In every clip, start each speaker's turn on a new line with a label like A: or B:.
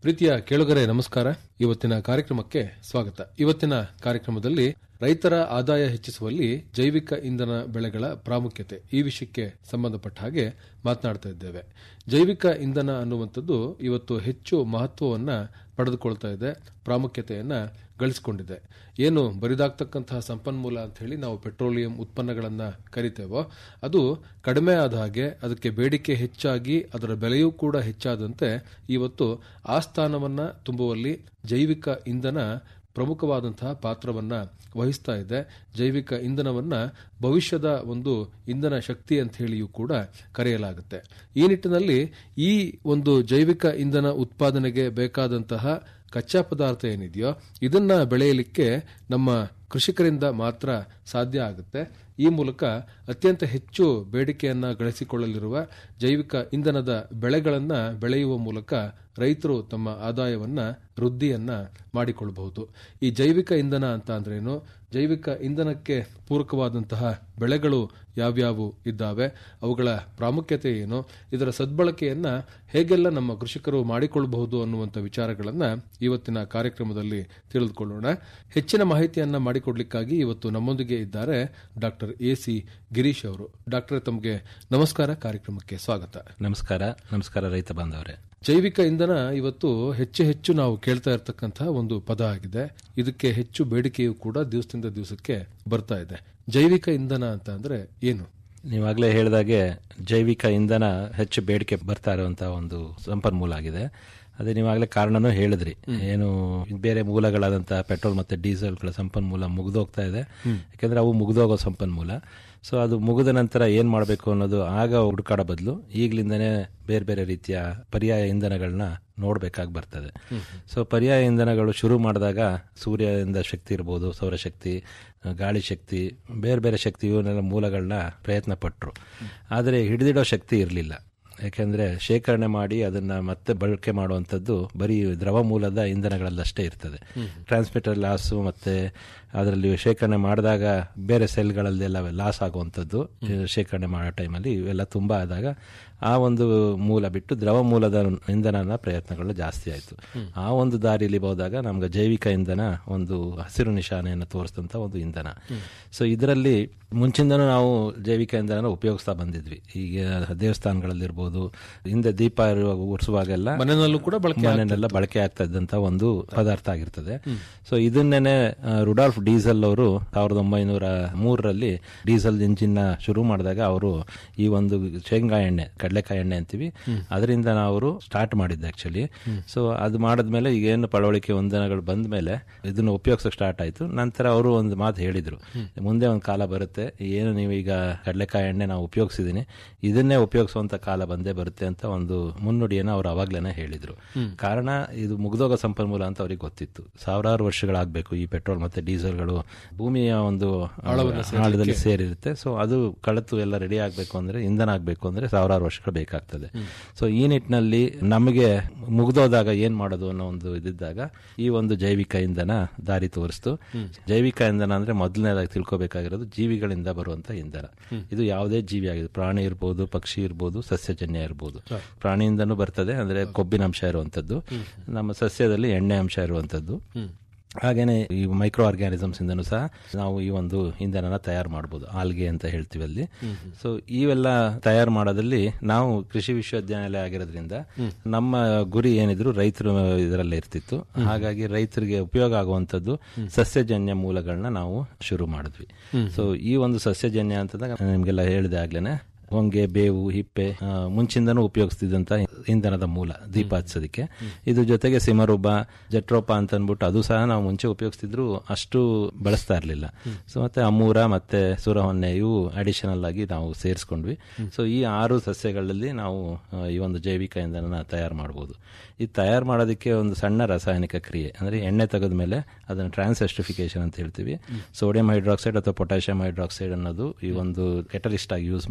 A: ಪ್ರೀತಿಯ ಕೇಳುಗರೆ ನಮಸ್ಕಾರ ಇವತ್ತಿನ ಕಾರ್ಯಕ್ರಮಕ್ಕೆ ಸ್ವಾಗತ ಇವತ್ತಿನ ಕಾರ್ಯಕ್ರಮದಲ್ಲಿ ರೈತರ ಆದಾಯ ಹೆಚ್ಚಿಸುವಲ್ಲಿ ಜೈವಿಕ ಇಂಧನ ಬೆಳೆಗಳ ಪ್ರಾಮುಖ್ಯತೆ ಈ ವಿಷಯಕ್ಕೆ ಸಂಬಂಧಪಟ್ಟ ಹಾಗೆ ಮಾತನಾಡ್ತಾ ಇದ್ದೇವೆ ಜೈವಿಕ ಇಂಧನ ಅನ್ನುವಂಥದ್ದು ಇವತ್ತು ಹೆಚ್ಚು ಮಹತ್ವವನ್ನ ಪಡೆದುಕೊಳ್ತಾ ಇದೆ ಪ್ರಾಮುಖ್ಯತೆಯನ್ನ ಗಳಿಸಿಕೊಂಡಿದೆ ಏನು ಬರಿದಾಗ್ತಕ್ಕಂತಹ ಸಂಪನ್ಮೂಲ ಅಂತ ಹೇಳಿ ನಾವು ಪೆಟ್ರೋಲಿಯಂ ಉತ್ಪನ್ನಗಳನ್ನ ಕರಿತೇವೋ ಅದು ಕಡಿಮೆ ಆದ ಹಾಗೆ ಅದಕ್ಕೆ ಬೇಡಿಕೆ ಹೆಚ್ಚಾಗಿ ಅದರ ಬೆಲೆಯೂ ಕೂಡ ಹೆಚ್ಚಾದಂತೆ ಇವತ್ತು ಆ ಸ್ಥಾನವನ್ನ ತುಂಬುವಲ್ಲಿ ಜೈವಿಕ ಇಂಧನ ಪ್ರಮುಖವಾದಂತಹ ಪಾತ್ರವನ್ನ ವಹಿಸ್ತಾ ಇದೆ ಜೈವಿಕ ಇಂಧನವನ್ನ ಭವಿಷ್ಯದ ಒಂದು ಇಂಧನ ಶಕ್ತಿ ಅಂತ ಹೇಳಿಯೂ ಕೂಡ ಕರೆಯಲಾಗುತ್ತೆ ಈ ನಿಟ್ಟಿನಲ್ಲಿ ಈ ಒಂದು ಜೈವಿಕ ಇಂಧನ ಉತ್ಪಾದನೆಗೆ ಬೇಕಾದಂತಹ ಕಚ್ಚಾ ಪದಾರ್ಥ ಏನಿದೆಯೋ ಇದನ್ನ ಬೆಳೆಯಲಿಕ್ಕೆ ನಮ್ಮ ಕೃಷಿಕರಿಂದ ಮಾತ್ರ ಸಾಧ್ಯ ಆಗುತ್ತೆ ಈ ಮೂಲಕ ಅತ್ಯಂತ ಹೆಚ್ಚು ಬೇಡಿಕೆಯನ್ನ ಗಳಿಸಿಕೊಳ್ಳಲಿರುವ ಜೈವಿಕ ಇಂಧನದ ಬೆಳೆಗಳನ್ನ ಬೆಳೆಯುವ ಮೂಲಕ ರೈತರು ತಮ್ಮ ಆದಾಯವನ್ನ ವೃದ್ಧಿಯನ್ನ ಮಾಡಿಕೊಳ್ಳಬಹುದು ಈ ಜೈವಿಕ ಇಂಧನ ಅಂತ ಅಂದ್ರೇನು ಜೈವಿಕ ಇಂಧನಕ್ಕೆ ಪೂರಕವಾದಂತಹ ಬೆಳೆಗಳು ಯಾವ್ಯಾವು ಇದ್ದಾವೆ ಅವುಗಳ ಪ್ರಾಮುಖ್ಯತೆ ಏನು ಇದರ ಸದ್ಬಳಕೆಯನ್ನ ಹೇಗೆಲ್ಲ ನಮ್ಮ ಕೃಷಿಕರು ಮಾಡಿಕೊಳ್ಳಬಹುದು ಅನ್ನುವಂಥ ವಿಚಾರಗಳನ್ನ ಇವತ್ತಿನ ಕಾರ್ಯಕ್ರಮದಲ್ಲಿ ತಿಳಿದುಕೊಳ್ಳೋಣ ಹೆಚ್ಚಿನ ಮಾಹಿತಿಯನ್ನ ಮಾಡಿಕೊಡ್ಲಿಕ್ಕಾಗಿ ಇವತ್ತು ನಮ್ಮೊಂದಿಗೆ ಇದ್ದಾರೆ ಡಾಕ್ಟರ್ ಎ ಸಿ ಗಿರೀಶ್ ಅವರು ಡಾಕ್ಟರ್ ತಮಗೆ ನಮಸ್ಕಾರ ಕಾರ್ಯಕ್ರಮಕ್ಕೆ ಸ್ವಾಗತ
B: ನಮಸ್ಕಾರ ನಮಸ್ಕಾರ ರೈತ ಬಾಂಧವರೇ
A: ಜೈವಿಕ ಇಂಧನ ಇವತ್ತು ಹೆಚ್ಚು ಹೆಚ್ಚು ನಾವು ಕೇಳ್ತಾ ಇರತಕ್ಕಂತಹ ಒಂದು ಪದ ಆಗಿದೆ ಇದಕ್ಕೆ ಹೆಚ್ಚು ಬೇಡಿಕೆಯೂ ಕೂಡ ದಿವಸದಿಂದ ದಿವಸಕ್ಕೆ ಬರ್ತಾ ಇದೆ ಜೈವಿಕ ಇಂಧನ ಅಂತ ಅಂದ್ರೆ ಏನು
B: ನೀವಾಗಲೇ ಹೇಳಿದಾಗೆ ಜೈವಿಕ ಇಂಧನ ಹೆಚ್ಚು ಬೇಡಿಕೆ ಬರ್ತಾ ಇರುವಂತಹ ಒಂದು ಸಂಪನ್ಮೂಲ ಆಗಿದೆ ಅದೇ ನೀವಾಗಲೇ ಕಾರಣನೂ ಹೇಳಿದ್ರಿ ಏನು ಬೇರೆ ಮೂಲಗಳಾದಂತಹ ಪೆಟ್ರೋಲ್ ಮತ್ತೆ ಡೀಸೆಲ್ಗಳ ಸಂಪನ್ಮೂಲ ಮುಗಿದೋಗ್ತಾ ಇದೆ ಯಾಕಂದ್ರೆ ಅವು ಮುಗಿದೋಗೋ ಸಂಪನ್ಮೂಲ ಸೊ ಅದು ಮುಗಿದ ನಂತರ ಏನ್ ಮಾಡಬೇಕು ಅನ್ನೋದು ಆಗ ಹುಡುಕಾಡೋ ಬದಲು ಈಗಲಿಂದನೇ ಬೇರೆ ಬೇರೆ ರೀತಿಯ ಪರ್ಯಾಯ ಇಂಧನಗಳನ್ನ ನೋಡ್ಬೇಕಾಗಿ ಬರ್ತದೆ ಸೊ ಪರ್ಯಾಯ ಇಂಧನಗಳು ಶುರು ಮಾಡಿದಾಗ ಸೂರ್ಯದಿಂದ ಶಕ್ತಿ ಇರ್ಬೋದು ಸೌರಶಕ್ತಿ ಗಾಳಿ ಶಕ್ತಿ ಬೇರೆ ಬೇರೆ ಶಕ್ತಿ ಇವನ್ನೆಲ್ಲ ಮೂಲಗಳನ್ನ ಪ್ರಯತ್ನ ಪಟ್ಟರು ಆದರೆ ಹಿಡಿದಿಡೋ ಶಕ್ತಿ ಇರಲಿಲ್ಲ ಯಾಕೆಂದ್ರೆ ಶೇಖರಣೆ ಮಾಡಿ ಅದನ್ನ ಮತ್ತೆ ಬಳಕೆ ಮಾಡುವಂಥದ್ದು ಬರೀ ದ್ರವ ಮೂಲದ ಇಂಧನಗಳಲ್ಲಷ್ಟೇ ಇರ್ತದೆ ಟ್ರಾನ್ಸ್ಮಿಟರ್ ಲಾಸು ಮತ್ತೆ ಅದರಲ್ಲಿ ಶೇಖರಣೆ ಮಾಡಿದಾಗ ಬೇರೆ ಸೆಲ್ಗಳಲ್ಲೆಲ್ಲ ಲಾಸ್ ಆಗುವಂಥದ್ದು ಶೇಖರಣೆ ಮಾಡೋ ಟೈಮಲ್ಲಿ ಇವೆಲ್ಲ ತುಂಬಾ ಆದಾಗ ಆ ಒಂದು ಮೂಲ ಬಿಟ್ಟು ದ್ರವ ಮೂಲದ ಇಂಧನನ ಪ್ರಯತ್ನಗಳು ಜಾಸ್ತಿ ಆಯಿತು ಆ ಒಂದು ದಾರಿಯಲ್ಲಿ ಹೋದಾಗ ನಮ್ಗೆ ಜೈವಿಕ ಇಂಧನ ಒಂದು ಹಸಿರು ನಿಶಾನೆಯನ್ನು ತೋರಿಸಿದಂಥ ಒಂದು ಇಂಧನ ಸೊ ಇದರಲ್ಲಿ ಮುಂಚಿಂದನೂ ನಾವು ಜೈವಿಕ ಇಂಧನ ಉಪಯೋಗಿಸ್ತಾ ಬಂದಿದ್ವಿ ಈಗ ದೇವಸ್ಥಾನಗಳಲ್ಲಿರ್ಬೋದು ಹಿಂದೆ ದೀಪ ಉರಿಸುವಾಗೆಲ್ಲ
A: ಮನೆಯಲ್ಲೂ ಕೂಡ ಬಳಕೆ
B: ಮನೆಯಲ್ಲೆಲ್ಲ ಬಳಕೆ ಆಗ್ತಾ ಇದ್ದಂತ ಒಂದು ಪದಾರ್ಥ ಆಗಿರ್ತದೆ ಸೊ ಇದನ್ನೇನೆ ರುಡಾಲ್ಫ್ ಡೀಸೆಲ್ ಅವರು ಸಾವಿರದ ಒಂಬೈನೂರ ಮೂರರಲ್ಲಿ ಡೀಸೆಲ್ ಇಂಜಿನ್ ನ ಶುರು ಮಾಡಿದಾಗ ಅವರು ಈ ಒಂದು ಶೇಂಗಾ ಎಣ್ಣೆ ಕಡಲೆಕಾಯಿ ಎಣ್ಣೆ ಅಂತೀವಿ ಅದರಿಂದ ಅವರು ಸ್ಟಾರ್ಟ್ ಮಾಡಿದ್ದೆ ಆಕ್ಚುಲಿ ಸೊ ಅದು ಮಾಡಿದ್ಮೇಲೆ ಈಗ ಏನು ಪಳವಳಿಕೆ ಇಂಧನಗಳು ಬಂದ ಮೇಲೆ ಇದನ್ನ ಉಪಯೋಗಿಸೋಕೆ ಸ್ಟಾರ್ಟ್ ಆಯ್ತು ನಂತರ ಅವರು ಒಂದು ಮಾತು ಹೇಳಿದ್ರು ಮುಂದೆ ಒಂದು ಕಾಲ ಬರುತ್ತೆ ಏನು ನೀವು ಈಗ ಕಡಲೆಕಾಯಿ ಎಣ್ಣೆ ನಾವು ಉಪಯೋಗಿಸಿದೀನಿ ಇದನ್ನೇ ಉಪಯೋಗಿಸುವಂತ ಕಾಲ ಬಂದೇ ಬರುತ್ತೆ ಅಂತ ಒಂದು ಮುನ್ನುಡಿಯನ್ನು ಅವರು ಅವಾಗ್ಲೇನೆ ಹೇಳಿದ್ರು ಕಾರಣ ಇದು ಮುಗ್ದೋಗೋ ಸಂಪನ್ಮೂಲ ಅಂತ ಅವ್ರಿಗೆ ಗೊತ್ತಿತ್ತು ಸಾವಿರಾರು ವರ್ಷಗಳಾಗಬೇಕು ಈ ಪೆಟ್ರೋಲ್ ಮತ್ತೆ ಡೀಸೆಲ್ಗಳು ಭೂಮಿಯ ಒಂದು ಆಳದಲ್ಲಿ ಸೇರಿರುತ್ತೆ ಸೊ ಅದು ಕಳತು ಎಲ್ಲ ರೆಡಿ ಆಗಬೇಕು ಅಂದ್ರೆ ಇಂಧನ ಆಗಬೇಕು ಅಂದ್ರೆ ಸಾವಿರಾರು ವರ್ಷಗಳು ಬೇಕಾಗ್ತದೆ ಸೊ ಈ ನಿಟ್ಟಿನಲ್ಲಿ ನಮಗೆ ಮುಗ್ದೋದಾಗ ಏನ್ ಮಾಡೋದು ಅನ್ನೋ ಒಂದು ಇದ್ದಾಗ ಈ ಒಂದು ಜೈವಿಕ ಇಂಧನ ದಾರಿ ತೋರಿಸ್ತು ಜೈವಿಕ ಇಂಧನ ಅಂದ್ರೆ ಮೊದಲನೇದಾಗಿ ತಿಳ್ಕೊಬೇಕಾಗಿರೋದು ಜೀವಿಗಳಿಂದ ಬರುವಂತ ಇಂಧನ ಇದು ಯಾವುದೇ ಜೀವಿ ಆಗಿದೆ ಪ್ರಾಣಿ ಇರ್ಬೋದು ಪಕ್ಷಿ ಇರ್ಬೋದು ಸಸ್ಯಜನ್ಯ ಇರ್ಬೋದು ಪ್ರಾಣಿಯಿಂದನೂ ಬರ್ತದೆ ಅಂದ್ರೆ ಕೊಬ್ಬಿನ ಅಂಶ ಇರುವಂತದ್ದು ನಮ್ಮ ಸಸ್ಯದಲ್ಲಿ ಎಣ್ಣೆ ಅಂಶ ಇರುವಂತದ್ದು ಹಾಗೇನೆ ಈ ಮೈಕ್ರೋ ಆರ್ಗ್ಯಾನಿಸಮ್ಸ್ ಇಂದನೂ ಸಹ ನಾವು ಈ ಒಂದು ಇಂಧನನ ತಯಾರು ಮಾಡಬಹುದು ಆಲ್ಗೆ ಅಂತ ಹೇಳ್ತೀವಿ ಅಲ್ಲಿ ಸೊ ಇವೆಲ್ಲ ತಯಾರು ಮಾಡೋದ್ರಲ್ಲಿ ನಾವು ಕೃಷಿ ವಿಶ್ವವಿದ್ಯಾನಿಲಯ ಆಗಿರೋದ್ರಿಂದ ನಮ್ಮ ಗುರಿ ಏನಿದ್ರು ರೈತರು ಇದರಲ್ಲೇ ಇರ್ತಿತ್ತು ಹಾಗಾಗಿ ರೈತರಿಗೆ ಉಪಯೋಗ ಆಗುವಂತದ್ದು ಸಸ್ಯಜನ್ಯ ಮೂಲಗಳನ್ನ ನಾವು ಶುರು ಮಾಡಿದ್ವಿ ಸೊ ಈ ಒಂದು ಸಸ್ಯಜನ್ಯ ಅಂತಂದಾಗ ನಿಮ್ಗೆಲ್ಲ ಹೇಳಿದೆ ಆಗ್ಲೇನೆ ಹೊಂಗೆ ಬೇವು ಹಿಪ್ಪೆ ಮುಂಚಿಂದನೂ ಉಪಯೋಗಿಸ್ತಿದ್ದಂತ ಇಂಧನದ ಮೂಲ ದೀಪ ಹಚ್ಚೋದಕ್ಕೆ ಇದ್ರ ಜೊತೆಗೆ ಸಿಮರುಬ ಜಟ್ರೋಪ ಅಂತ ಅಂದ್ಬಿಟ್ಟು ಅದು ಸಹ ನಾವು ಮುಂಚೆ ಉಪಯೋಗಿಸ್ತಿದ್ರು ಅಷ್ಟು ಬಳಸ್ತಾ ಇರಲಿಲ್ಲ ಸೊ ಮತ್ತೆ ಅಮೂರ ಮತ್ತೆ ಸುರಹೊನ್ನೆ ಇವು ಅಡಿಷನಲ್ ಆಗಿ ನಾವು ಸೇರಿಸ್ಕೊಂಡ್ವಿ ಸೊ ಈ ಆರು ಸಸ್ಯಗಳಲ್ಲಿ ನಾವು ಈ ಒಂದು ಜೈವಿಕ ಇಂಧನ ತಯಾರು ಮಾಡಬಹುದು ಇದು ತಯಾರು ಮಾಡೋದಕ್ಕೆ ಒಂದು ಸಣ್ಣ ರಾಸಾಯನಿಕ ಕ್ರಿಯೆ ಅಂದ್ರೆ ಎಣ್ಣೆ ತೆಗೆದ ಮೇಲೆ ಅದನ್ನು ಟ್ರಾನ್ಸೆಸ್ಟಿಫಿಕೇಶನ್ ಅಂತ ಹೇಳ್ತೀವಿ ಸೋಡಿಯಂ ಹೈಡ್ರಾಕ್ಸೈಡ್ ಅಥವಾ ಪೊಟ್ಯಾಷಿಯಂ ಹೈಡ್ರಾಕ್ಸೈಡ್ ಅನ್ನೋದು ಈ ಒಂದು ಕೆಟಲಿಸ್ಟ್ ಆಗಿ ಯೂಸ್ ಮಾಡಿ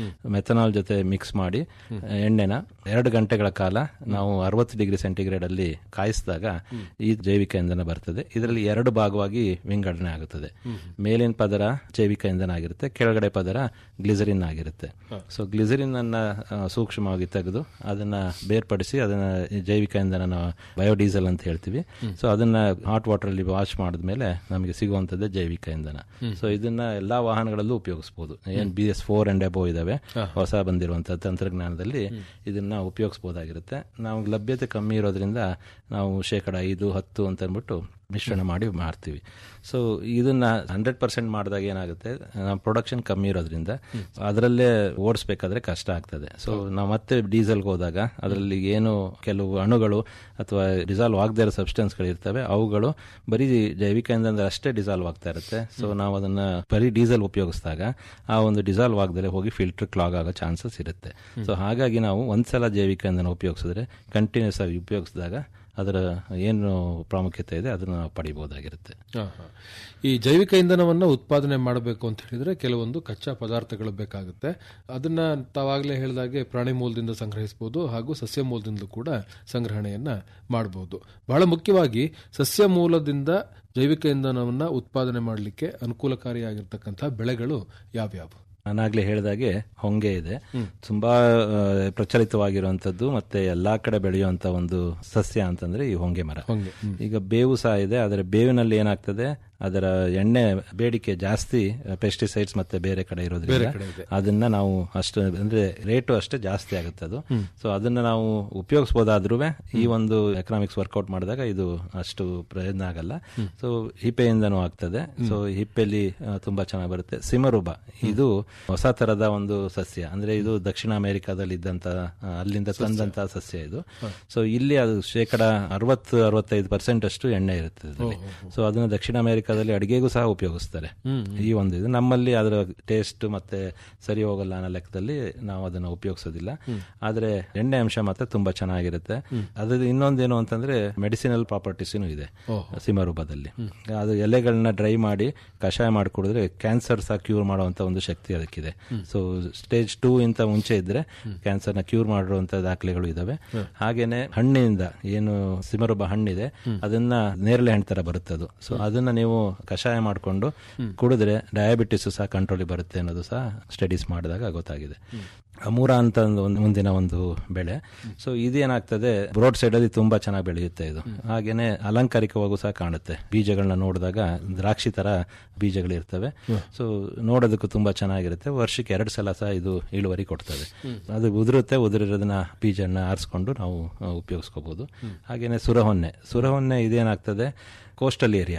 B: ಮೆಥನಾಲ್ ಜೊತೆ ಮಿಕ್ಸ್ ಮಾಡಿ ಎಣ್ಣೆನ ಎರಡು ಗಂಟೆಗಳ ಕಾಲ ನಾವು ಅರವತ್ತು ಡಿಗ್ರಿ ಸೆಂಟಿಗ್ರೇಡ್ ಅಲ್ಲಿ ಕಾಯಿಸಿದಾಗ ಈ ಜೈವಿಕ ಇಂಧನ ಬರ್ತದೆ ಇದರಲ್ಲಿ ಎರಡು ಭಾಗವಾಗಿ ವಿಂಗಡಣೆ ಆಗುತ್ತದೆ ಮೇಲಿನ ಪದರ ಜೈವಿಕ ಇಂಧನ ಆಗಿರುತ್ತೆ ಕೆಳಗಡೆ ಪದರ ಗ್ಲಿಸರಿನ್ ಆಗಿರುತ್ತೆ ಸೊ ಗ್ಲಿಸರಿನ್ ಅನ್ನ ಆ, ಸೂಕ್ಷ್ಮವಾಗಿ ತೆಗೆದು ಅದನ್ನ ಬೇರ್ಪಡಿಸಿ ಅದನ್ನ ಈ ಜೈವಿಕ ಇಂಧನ ಬಯೋಡೀಸೆಲ್ ಅಂತ ಹೇಳ್ತೀವಿ ಸೊ ಅದನ್ನ ಹಾಟ್ ವಾಟರ್ ಅಲ್ಲಿ ವಾಶ್ ಮಾಡಿದ್ಮೇಲೆ ನಮಗೆ ಸಿಗುವಂತದ್ದೇ ಜೈವಿಕ ಇಂಧನ ಸೊ ಇದನ್ನ ಎಲ್ಲಾ ವಾಹನಗಳಲ್ಲೂ ಉಪಯೋಗಿಸಬಹುದು ಏನ್ B S four and above ಇದಾವೆ ಹೊಸ ಬಂದಿರುವಂತಹ ತಂತ್ರಜ್ಞಾನದಲ್ಲಿ ಇದನ್ನ ಉಪಯೋಗಿಸಬಹುದಾಗಿರುತ್ತೆ ನಾವು ಲಭ್ಯತೆ ಕಮ್ಮಿ ಇರೋದ್ರಿಂದ ನಾವು ಶೇಕಡ ಐದು ಹತ್ತು ಅಂತ ಅಂದ್ಬಿಟ್ಟು ಮಿಶ್ರಣ ಮಾಡಿ ಮಾಡ್ತೀವಿ ಸೊ ಇದನ್ನ ಹಂಡ್ರೆಡ್ ಪರ್ಸೆಂಟ್ ಮಾಡಿದಾಗ ಏನಾಗುತ್ತೆ ನಮ್ಮ ಪ್ರೊಡಕ್ಷನ್ ಕಮ್ಮಿ ಇರೋದ್ರಿಂದ ಅದರಲ್ಲೇ ಓಡಿಸ್ಬೇಕಾದ್ರೆ ಕಷ್ಟ ಆಗ್ತದೆ ಸೊ ನಾವು ಮತ್ತೆ ಡೀಸೆಲ್ಗೆ ಹೋದಾಗ ಅದರಲ್ಲಿ ಏನು ಕೆಲವು ಅಣುಗಳು ಅಥವಾ ಡಿಸಾಲ್ವ್ ಆಗದೇ ಇರೋ ಸಬ್ಸ್ಟೆನ್ಸ್ಗಳು ಇರ್ತವೆ ಅವುಗಳು ಬರೀ ಜೈವಿಕ ಇಂಧನ ಅಷ್ಟೇ ಡಿಸಾಲ್ವ್ ಆಗ್ತಾ ಇರುತ್ತೆ ಸೊ ನಾವು ಅದನ್ನ ಬರೀ ಡೀಸೆಲ್ ಉಪಯೋಗಿಸಿದಾಗ ಆ ಒಂದು ಡಿಸಾಲ್ವ್ ಆಗದೆ ಹೋಗಿ ಫಿಲ್ಟರ್ ಕ್ಲಾಗ್ ಆಗೋ ಚಾನ್ಸಸ್ ಇರುತ್ತೆ ಸೊ ಹಾಗಾಗಿ ನಾವು ಒಂದ್ಸಲ ಜೈವಿಕ ಇಂಧನ ಉಪಯೋಗಿಸಿದ್ರೆ ಕಂಟಿನ್ಯೂಸ್ ಆಗಿ ಉಪಯೋಗಿಸಿದಾಗ ಅದರ ಏನು ಪ್ರಾಮುಖ್ಯತೆ ಇದೆ ಅದನ್ನು ನಾವು ಪಡಿಬಹುದಾಗಿರುತ್ತೆ
A: ಹಾ, ಹಾ. ಈ ಜೈವಿಕ ಇಂಧನವನ್ನ ಉತ್ಪಾದನೆ ಮಾಡಬೇಕು ಅಂತ ಹೇಳಿದ್ರೆ ಕೆಲವೊಂದು ಕಚ್ಚಾ ಪದಾರ್ಥಗಳು ಬೇಕಾಗುತ್ತೆ ಅದನ್ನ ತಾವಾಗಲೇ ಹೇಳಿದಾಗೆ ಪ್ರಾಣಿ ಮೂಲದಿಂದ ಸಂಗ್ರಹಿಸಬಹುದು ಹಾಗೂ ಸಸ್ಯ ಮೂಲದಿಂದಲೂ ಕೂಡ ಸಂಗ್ರಹಣೆಯನ್ನ ಮಾಡಬಹುದು ಬಹಳ ಮುಖ್ಯವಾಗಿ ಸಸ್ಯ ಮೂಲದಿಂದ ಜೈವಿಕ ಇಂಧನವನ್ನ ಉತ್ಪಾದನೆ ಮಾಡಲಿಕ್ಕೆ ಅನುಕೂಲಕಾರಿಯಾಗಿರ್ತಕ್ಕಂಥ ಬೆಳೆಗಳು ಯಾವ್ಯಾವು
B: ನಾನಾಗ್ಲೇ ಹೇಳಿದಾಗೆ ಹೊಂಗೆ ಇದೆ ತುಂಬಾ ಆ, ಪ್ರಚಲಿತವಾಗಿರುವಂತದ್ದು ಮತ್ತೆ ಎಲ್ಲಾ ಕಡೆ ಬೆಳೆಯುವಂತ ಒಂದು ಸಸ್ಯ ಅಂತಂದ್ರೆ ಈ ಹೊಂಗೆ ಮರ
A: ಹೊಂಗೆ
B: ಈಗ ಬೇವು ಸಹ ಇದೆ ಆದರೆ ಬೇವಿನಲ್ಲಿ ಏನಾಗ್ತದೆ ಅದರ ಎಣ್ಣೆ ಬೇಡಿಕೆ ಜಾಸ್ತಿ ಪೆಸ್ಟಿಸೈಡ್ಸ್ ಮತ್ತೆ ಬೇರೆ ಕಡೆ ಇರೋದ್ರಿಂದ
A: ಕಡೆ ಇದೆ.
B: ಅದನ್ನ ನಾವು ಅಷ್ಟು ಅಂದ್ರೆ ರೇಟು ಅಷ್ಟೇ ಜಾಸ್ತಿ ಆಗುತ್ತೆ ಅದು ಸೊ ಅದನ್ನ ನಾವು ಉಪಯೋಗಿಸಬಹುದಾದ್ರೂ ಈ ಒಂದು ಎಕನಾಮಿಕ್ಸ್ ವರ್ಕೌಟ್ ಮಾಡಿದಾಗ ಇದು ಅಷ್ಟು ಪ್ರಯೋಜನ ಆಗಲ್ಲ ಸೊ ಹಿಪ್ಪೆಯಿಂದನೂ ಆಗ್ತದೆ ಸೊ ಹಿಪ್ಪೆಲಿ ಆ, ತುಂಬಾ ಚೆನ್ನಾಗಿ ಬರುತ್ತೆ ಸಿಮರುಬ ಇದು ಹೊಸ ತರದ ಒಂದು ಸಸ್ಯ ಅಂದ್ರೆ ಇದು ದಕ್ಷಿಣ ಅಮೆರಿಕಾದಲ್ಲಿ ಇದ್ದಂತ ಆ, ಅಲ್ಲಿಂದ ತಂದಂತ ಸಸ್ಯ ಇದು ಸೊ ಇಲ್ಲಿ ಅದು ಶೇಕಡ ಅರವತ್ತು ಅರವತ್ತೈದು ಪರ್ಸೆಂಟ್ ಅಷ್ಟು ಎಣ್ಣೆ ಇರುತ್ತೆ ಇದರಲ್ಲಿ ಸೊ ಅದನ್ನ ದಕ್ಷಿಣ ಅಮೆರಿಕಾದಲ್ಲಿ ಅಡಿಗೆಗೂ ಸಹ ಉಪಯೋಗಿಸ್ತಾರೆ ಈ ಒಂದು ಇದು ನಮ್ಮಲ್ಲಿ ಅದರ ಟೇಸ್ಟ್ ಮತ್ತೆ ಸರಿ ಹೋಗಲ್ಲ ಅನ್ನೋ ಲೆಕ್ಕದಲ್ಲಿ ನಾವು ಅದನ್ನ ಉಪಯೋಗಿಸೋದಿಲ್ಲ ಆದ್ರೆ ಎಣ್ಣೆ ಅಂಶ ಮಾತ್ರ ತುಂಬಾ ಚೆನ್ನಾಗಿರುತ್ತೆ ಅದ್ರ ಇನ್ನೊಂದೇನು ಅಂತಂದ್ರೆ ಮೆಡಿಸಿನಲ್ ಪ್ರಾಪರ್ಟೀಸ್ನು ಇದೆ ಸಿಮರೂಪದಲ್ಲಿ ಅದು ಎಲೆಗಳನ್ನ ಡ್ರೈ ಮಾಡಿ ಕಷಾಯ ಮಾಡಿ ಕುಡಿದ್ರೆ ಕ್ಯಾನ್ಸರ್ ಸಹ ಕ್ಯೂರ್ ಮಾಡುವಂತ ಒಂದು ಶಕ್ತಿ ಅದಕ್ಕಿದೆ ಸೊ ಸ್ಟೇಜ್ ಟೂ ಇಂತ ಮುಂಚೆ ಇದ್ರೆ ಕ್ಯಾನ್ಸರ್ನ ಕ್ಯೂರ್ ಮಾಡಿರುವಂತ ದಾಖಲೆಗಳು ಇದಾವೆ ಹಾಗೇನೆ ಹಣ್ಣಿನಿಂದ ಏನು ಸಿಮರುಬ ಹಣ್ಣಿದೆ ಅದನ್ನ ನೇರಳೆ ಹಣ್ಣು ತರ ಬರುತ್ತೆ ಅದು ಸೊ ಅದನ್ನ ನೀವು ಕಷಾಯ ಮಾಡಿಕೊಂಡು ಕುಡಿದ್ರೆ ಡಯಾಬಿಟಿಸ್ ಸಹ ಕಂಟ್ರೋಲ್ ಬರುತ್ತೆ ಅನ್ನೋದು ಸಹ ಸ್ಟಡೀಸ್ ಮಾಡಿದಾಗ ಗೊತ್ತಾಗಿದೆ ಅಮೂರ ಅಂತ ಒಂದು ಒಂದು ಮುಂದಿನ ಒಂದು ಬೆಳೆ ಸೊ ಇದೇನಾಗ್ತದೆ ರೋಡ್ ಸೈಡ್ ಅಲ್ಲಿ ತುಂಬಾ ಚೆನ್ನಾಗಿ ಬೆಳೆಯುತ್ತೆ ಇದು ಹಾಗೇನೆ ಅಲಂಕಾರಿಕವಾಗೂ ಸಹ ಕಾಣುತ್ತೆ ಬೀಜಗಳನ್ನ ನೋಡಿದಾಗ ದ್ರಾಕ್ಷಿ ತರ ಬೀಜಗಳಿರ್ತವೆ ಸೊ ನೋಡೋದಕ್ಕೂ ತುಂಬಾ ಚೆನ್ನಾಗಿರುತ್ತೆ ವರ್ಷಕ್ಕೆ ಎರಡು ಸಲ ಸಹ ಇದು ಇಳುವರಿ ಕೊಡ್ತದೆ ಅದು ಉದುರುತ್ತೆ ಉದುರಿರೋದನ್ನ ಬೀಜನ ಆರಿಸ್ಕೊಂಡು ನಾವು ಆ, ಉಪಯೋಗಿಸ್ಕೋಬಹುದು ಹಾಗೇನೆ ಸುರಹೊನ್ನೆ ಸುರಹೊನ್ನೆ ಇದೇನಾಗ್ತದೆ ಕೋಸ್ಟಲ್ ಏರಿಯಾ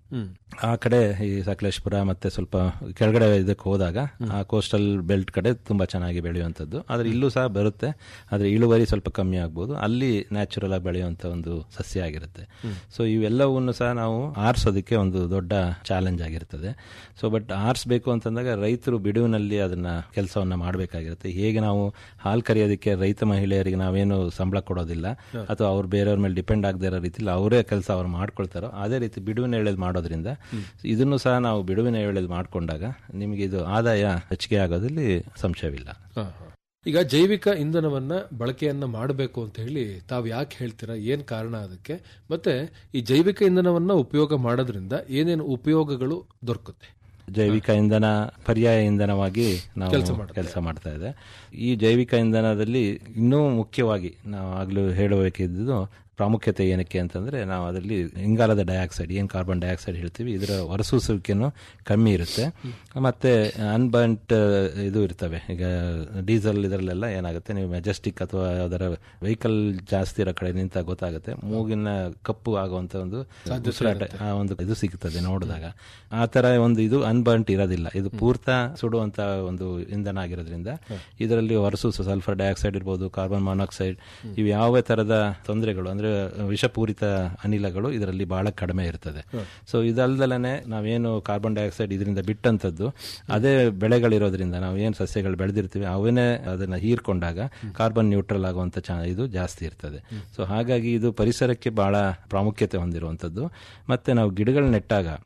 B: ಆ ಕಡೆ ಈ ಸಕಲೇಶ್ಪುರ ಮತ್ತೆ ಸ್ವಲ್ಪ ಕೆಳಗಡೆ ಇದಕ್ಕೆ ಹೋದಾಗ ಆ ಕೋಸ್ಟಲ್ ಬೆಲ್ಟ್ ಕಡೆ ತುಂಬಾ ಚೆನ್ನಾಗಿ ಬೆಳೆಯುವಂಥದ್ದು ಆದ್ರೆ ಇಲ್ಲೂ ಸಹ ಬರುತ್ತೆ ಆದ್ರೆ ಇಳುವರಿ ಸ್ವಲ್ಪ ಕಮ್ಮಿ ಆಗ್ಬೋದು ಅಲ್ಲಿ ನ್ಯಾಚುರಲ್ ಆಗಿ ಬೆಳೆಯುವಂತ ಒಂದು ಸಸ್ಯ ಆಗಿರುತ್ತೆ ಸೊ ಇವೆಲ್ಲವನ್ನು ಸಹ ನಾವು ಆರಿಸೋದಕ್ಕೆ ಒಂದು ದೊಡ್ಡ ಚಾಲೆಂಜ್ ಆಗಿರ್ತದೆ ಸೊ ಬಟ್ ಆರಿಸಬೇಕು ಅಂತಂದಾಗ ರೈತರು ಬಿಡುವಿನಲ್ಲಿ ಅದನ್ನ ಕೆಲಸವನ್ನ ಮಾಡಬೇಕಾಗಿರುತ್ತೆ ಹೇಗೆ ನಾವು ಹಾಲು ಕರೆಯೋದಕ್ಕೆ ರೈತ ಮಹಿಳೆಯರಿಗೆ ನಾವೇನು ಸಂಬಳ ಕೊಡೋದಿಲ್ಲ ಅಥವಾ ಅವ್ರು ಬೇರೆಯವ್ರ ಮೇಲೆ ಡಿಪೆಂಡ್ ಆಗದೇ ಇರೋ ರೀತಿಲಿ ಅವರೇ ಕೆಲಸ ಅವ್ರು ಮಾಡ್ಕೊಳ್ತಾರೋ ಅದೇ ರೀತಿ ಬಿಡುವಿನ ವೇಳೆಯಲ್ಲಿ ಮಾಡೋದ್ರಿಂದ ಇದನ್ನು ಸಹ ನಾವು ಬಿಡುವಿನ ವೇಳೆಯಲ್ಲಿ ಮಾಡ್ಕೊಂಡಾಗ ನಿಮಗೆ ಇದು ಆದಾಯ ಹೆಚ್ಚಿಗೆ ಆಗೋದ್ರಲ್ಲಿ ಸಂಶಯವಿಲ್ಲ
A: ಹಾ, ಹಾ. ಈಗ ಜೈವಿಕ ಇಂಧನವನ್ನ ಬಳಕೆಯನ್ನ ಮಾಡಬೇಕು ಅಂತ ಹೇಳಿ ತಾವು ಯಾಕೆ ಹೇಳ್ತೀರಾ ಏನ್ ಕಾರಣ ಅದಕ್ಕೆ ಮತ್ತೆ ಈ ಜೈವಿಕ ಇಂಧನವನ್ನ ಉಪಯೋಗ ಮಾಡೋದ್ರಿಂದ ಏನೇನು ಉಪಯೋಗಗಳು ದೊರಕುತ್ತೆ
B: ಜೈವಿಕ ಇಂಧನ ಪರ್ಯಾಯ ಇಂಧನವಾಗಿ ನಾವು ಕೆಲಸ ಮಾಡ್ತಾ ಇದೆ ಈ ಜೈವಿಕ ಇಂಧನದಲ್ಲಿ ಇನ್ನೂ ಮುಖ್ಯವಾಗಿ ನಾವು ಆಗ್ಲೂ ಹೇಳಬೇಕಿದ್ದು ಪ್ರಾಮುಖ್ಯತೆ ಏನಕ್ಕೆ ಅಂತಂದ್ರೆ ನಾವು ಅದರಲ್ಲಿ ಇಂಗಾಲದ ಡೈಆಕ್ಸೈಡ್ ಏನ್ ಕಾರ್ಬನ್ ಡೈಆಕ್ಸೈಡ್ ಹೇಳ್ತೀವಿ ಇದರ ಹೊರಸೂಸುವಿಕೆನೂ ಕಮ್ಮಿ ಇರುತ್ತೆ ಮತ್ತೆ ಅನ್ಬಂಟ್ ಇದು ಇರ್ತವೆ ಈಗ ಡೀಸೆಲ್ ಇದರಲ್ಲೆಲ್ಲ ಏನಾಗುತ್ತೆ ನೀವು ಮೆಜೆಸ್ಟಿಕ್ ಅಥವಾ ಯಾವ್ದಾರ ವೆಹಿಕಲ್ ಜಾಸ್ತಿ ಇರೋ ಕಡೆ ನಿಂತ ಗೊತ್ತಾಗುತ್ತೆ ಮೂಗಿನ ಕಪ್ಪು ಆಗುವಂತ ಒಂದು ಉಸಿರಾಟ ಆ ಒಂದು ಇದು ಸಿಗ್ತದೆ ನೋಡಿದಾಗ ಆ ತರ ಒಂದು ಇದು ಅನ್ಬಂಟ್ ಇರೋದಿಲ್ಲ ಇದು ಪೂರ್ತ ಸುಡುವಂತ ಒಂದು ಇಂಧನ ಆಗಿರೋದ್ರಿಂದ ಇದರಲ್ಲಿ ಹೊರಸೂಸು ಸಲ್ಫರ್ ಡೈಆಕ್ಸೈಡ್ ಇರ್ಬೋದು ಕಾರ್ಬನ್ ಮಾನಾಕ್ಸೈಡ್ ಇವು ಯಾವ ತರದ ತೊಂದರೆಗಳು ಅಂದ್ರೆ ವಿಷಪೂರಿತ ಅನಿಲಗಳು ಇದರಲ್ಲಿ ಬಹಳ ಕಡಿಮೆ ಇರ್ತದೆ ಸೊ ಇದಲ್ದಲನೆ ನಾವೇನು ಕಾರ್ಬನ್ ಡೈಆಕ್ಸೈಡ್ ಇದರಿಂದ ಬಿಟ್ಟಂತದ್ದು ಅದೇ ಬೆಳೆಗಳಿರೋದ್ರಿಂದ ನಾವು ಏನು ಸಸ್ಯಗಳು ಬೆಳೆದಿರ್ತೀವಿ ಅವನ್ನೇ ಅದನ್ನ ಹೀರ್ಕೊಂಡಾಗ ಕಾರ್ಬನ್ ನ್ಯೂಟ್ರಲ್ ಆಗುವಂತ ಚಾ- ಇದು ಜಾಸ್ತಿ ಇರ್ತದೆ ಸೊ ಹಾಗಾಗಿ ಇದು ಪರಿಸರಕ್ಕೆ ಬಹಳ ಪ್ರಾಮುಖ್ಯತೆ ಹೊಂದಿರುವಂತದ್ದು ಮತ್ತೆ ನಾವು ಗಿಡಗಳು ನೆಟ್ಟಾಗ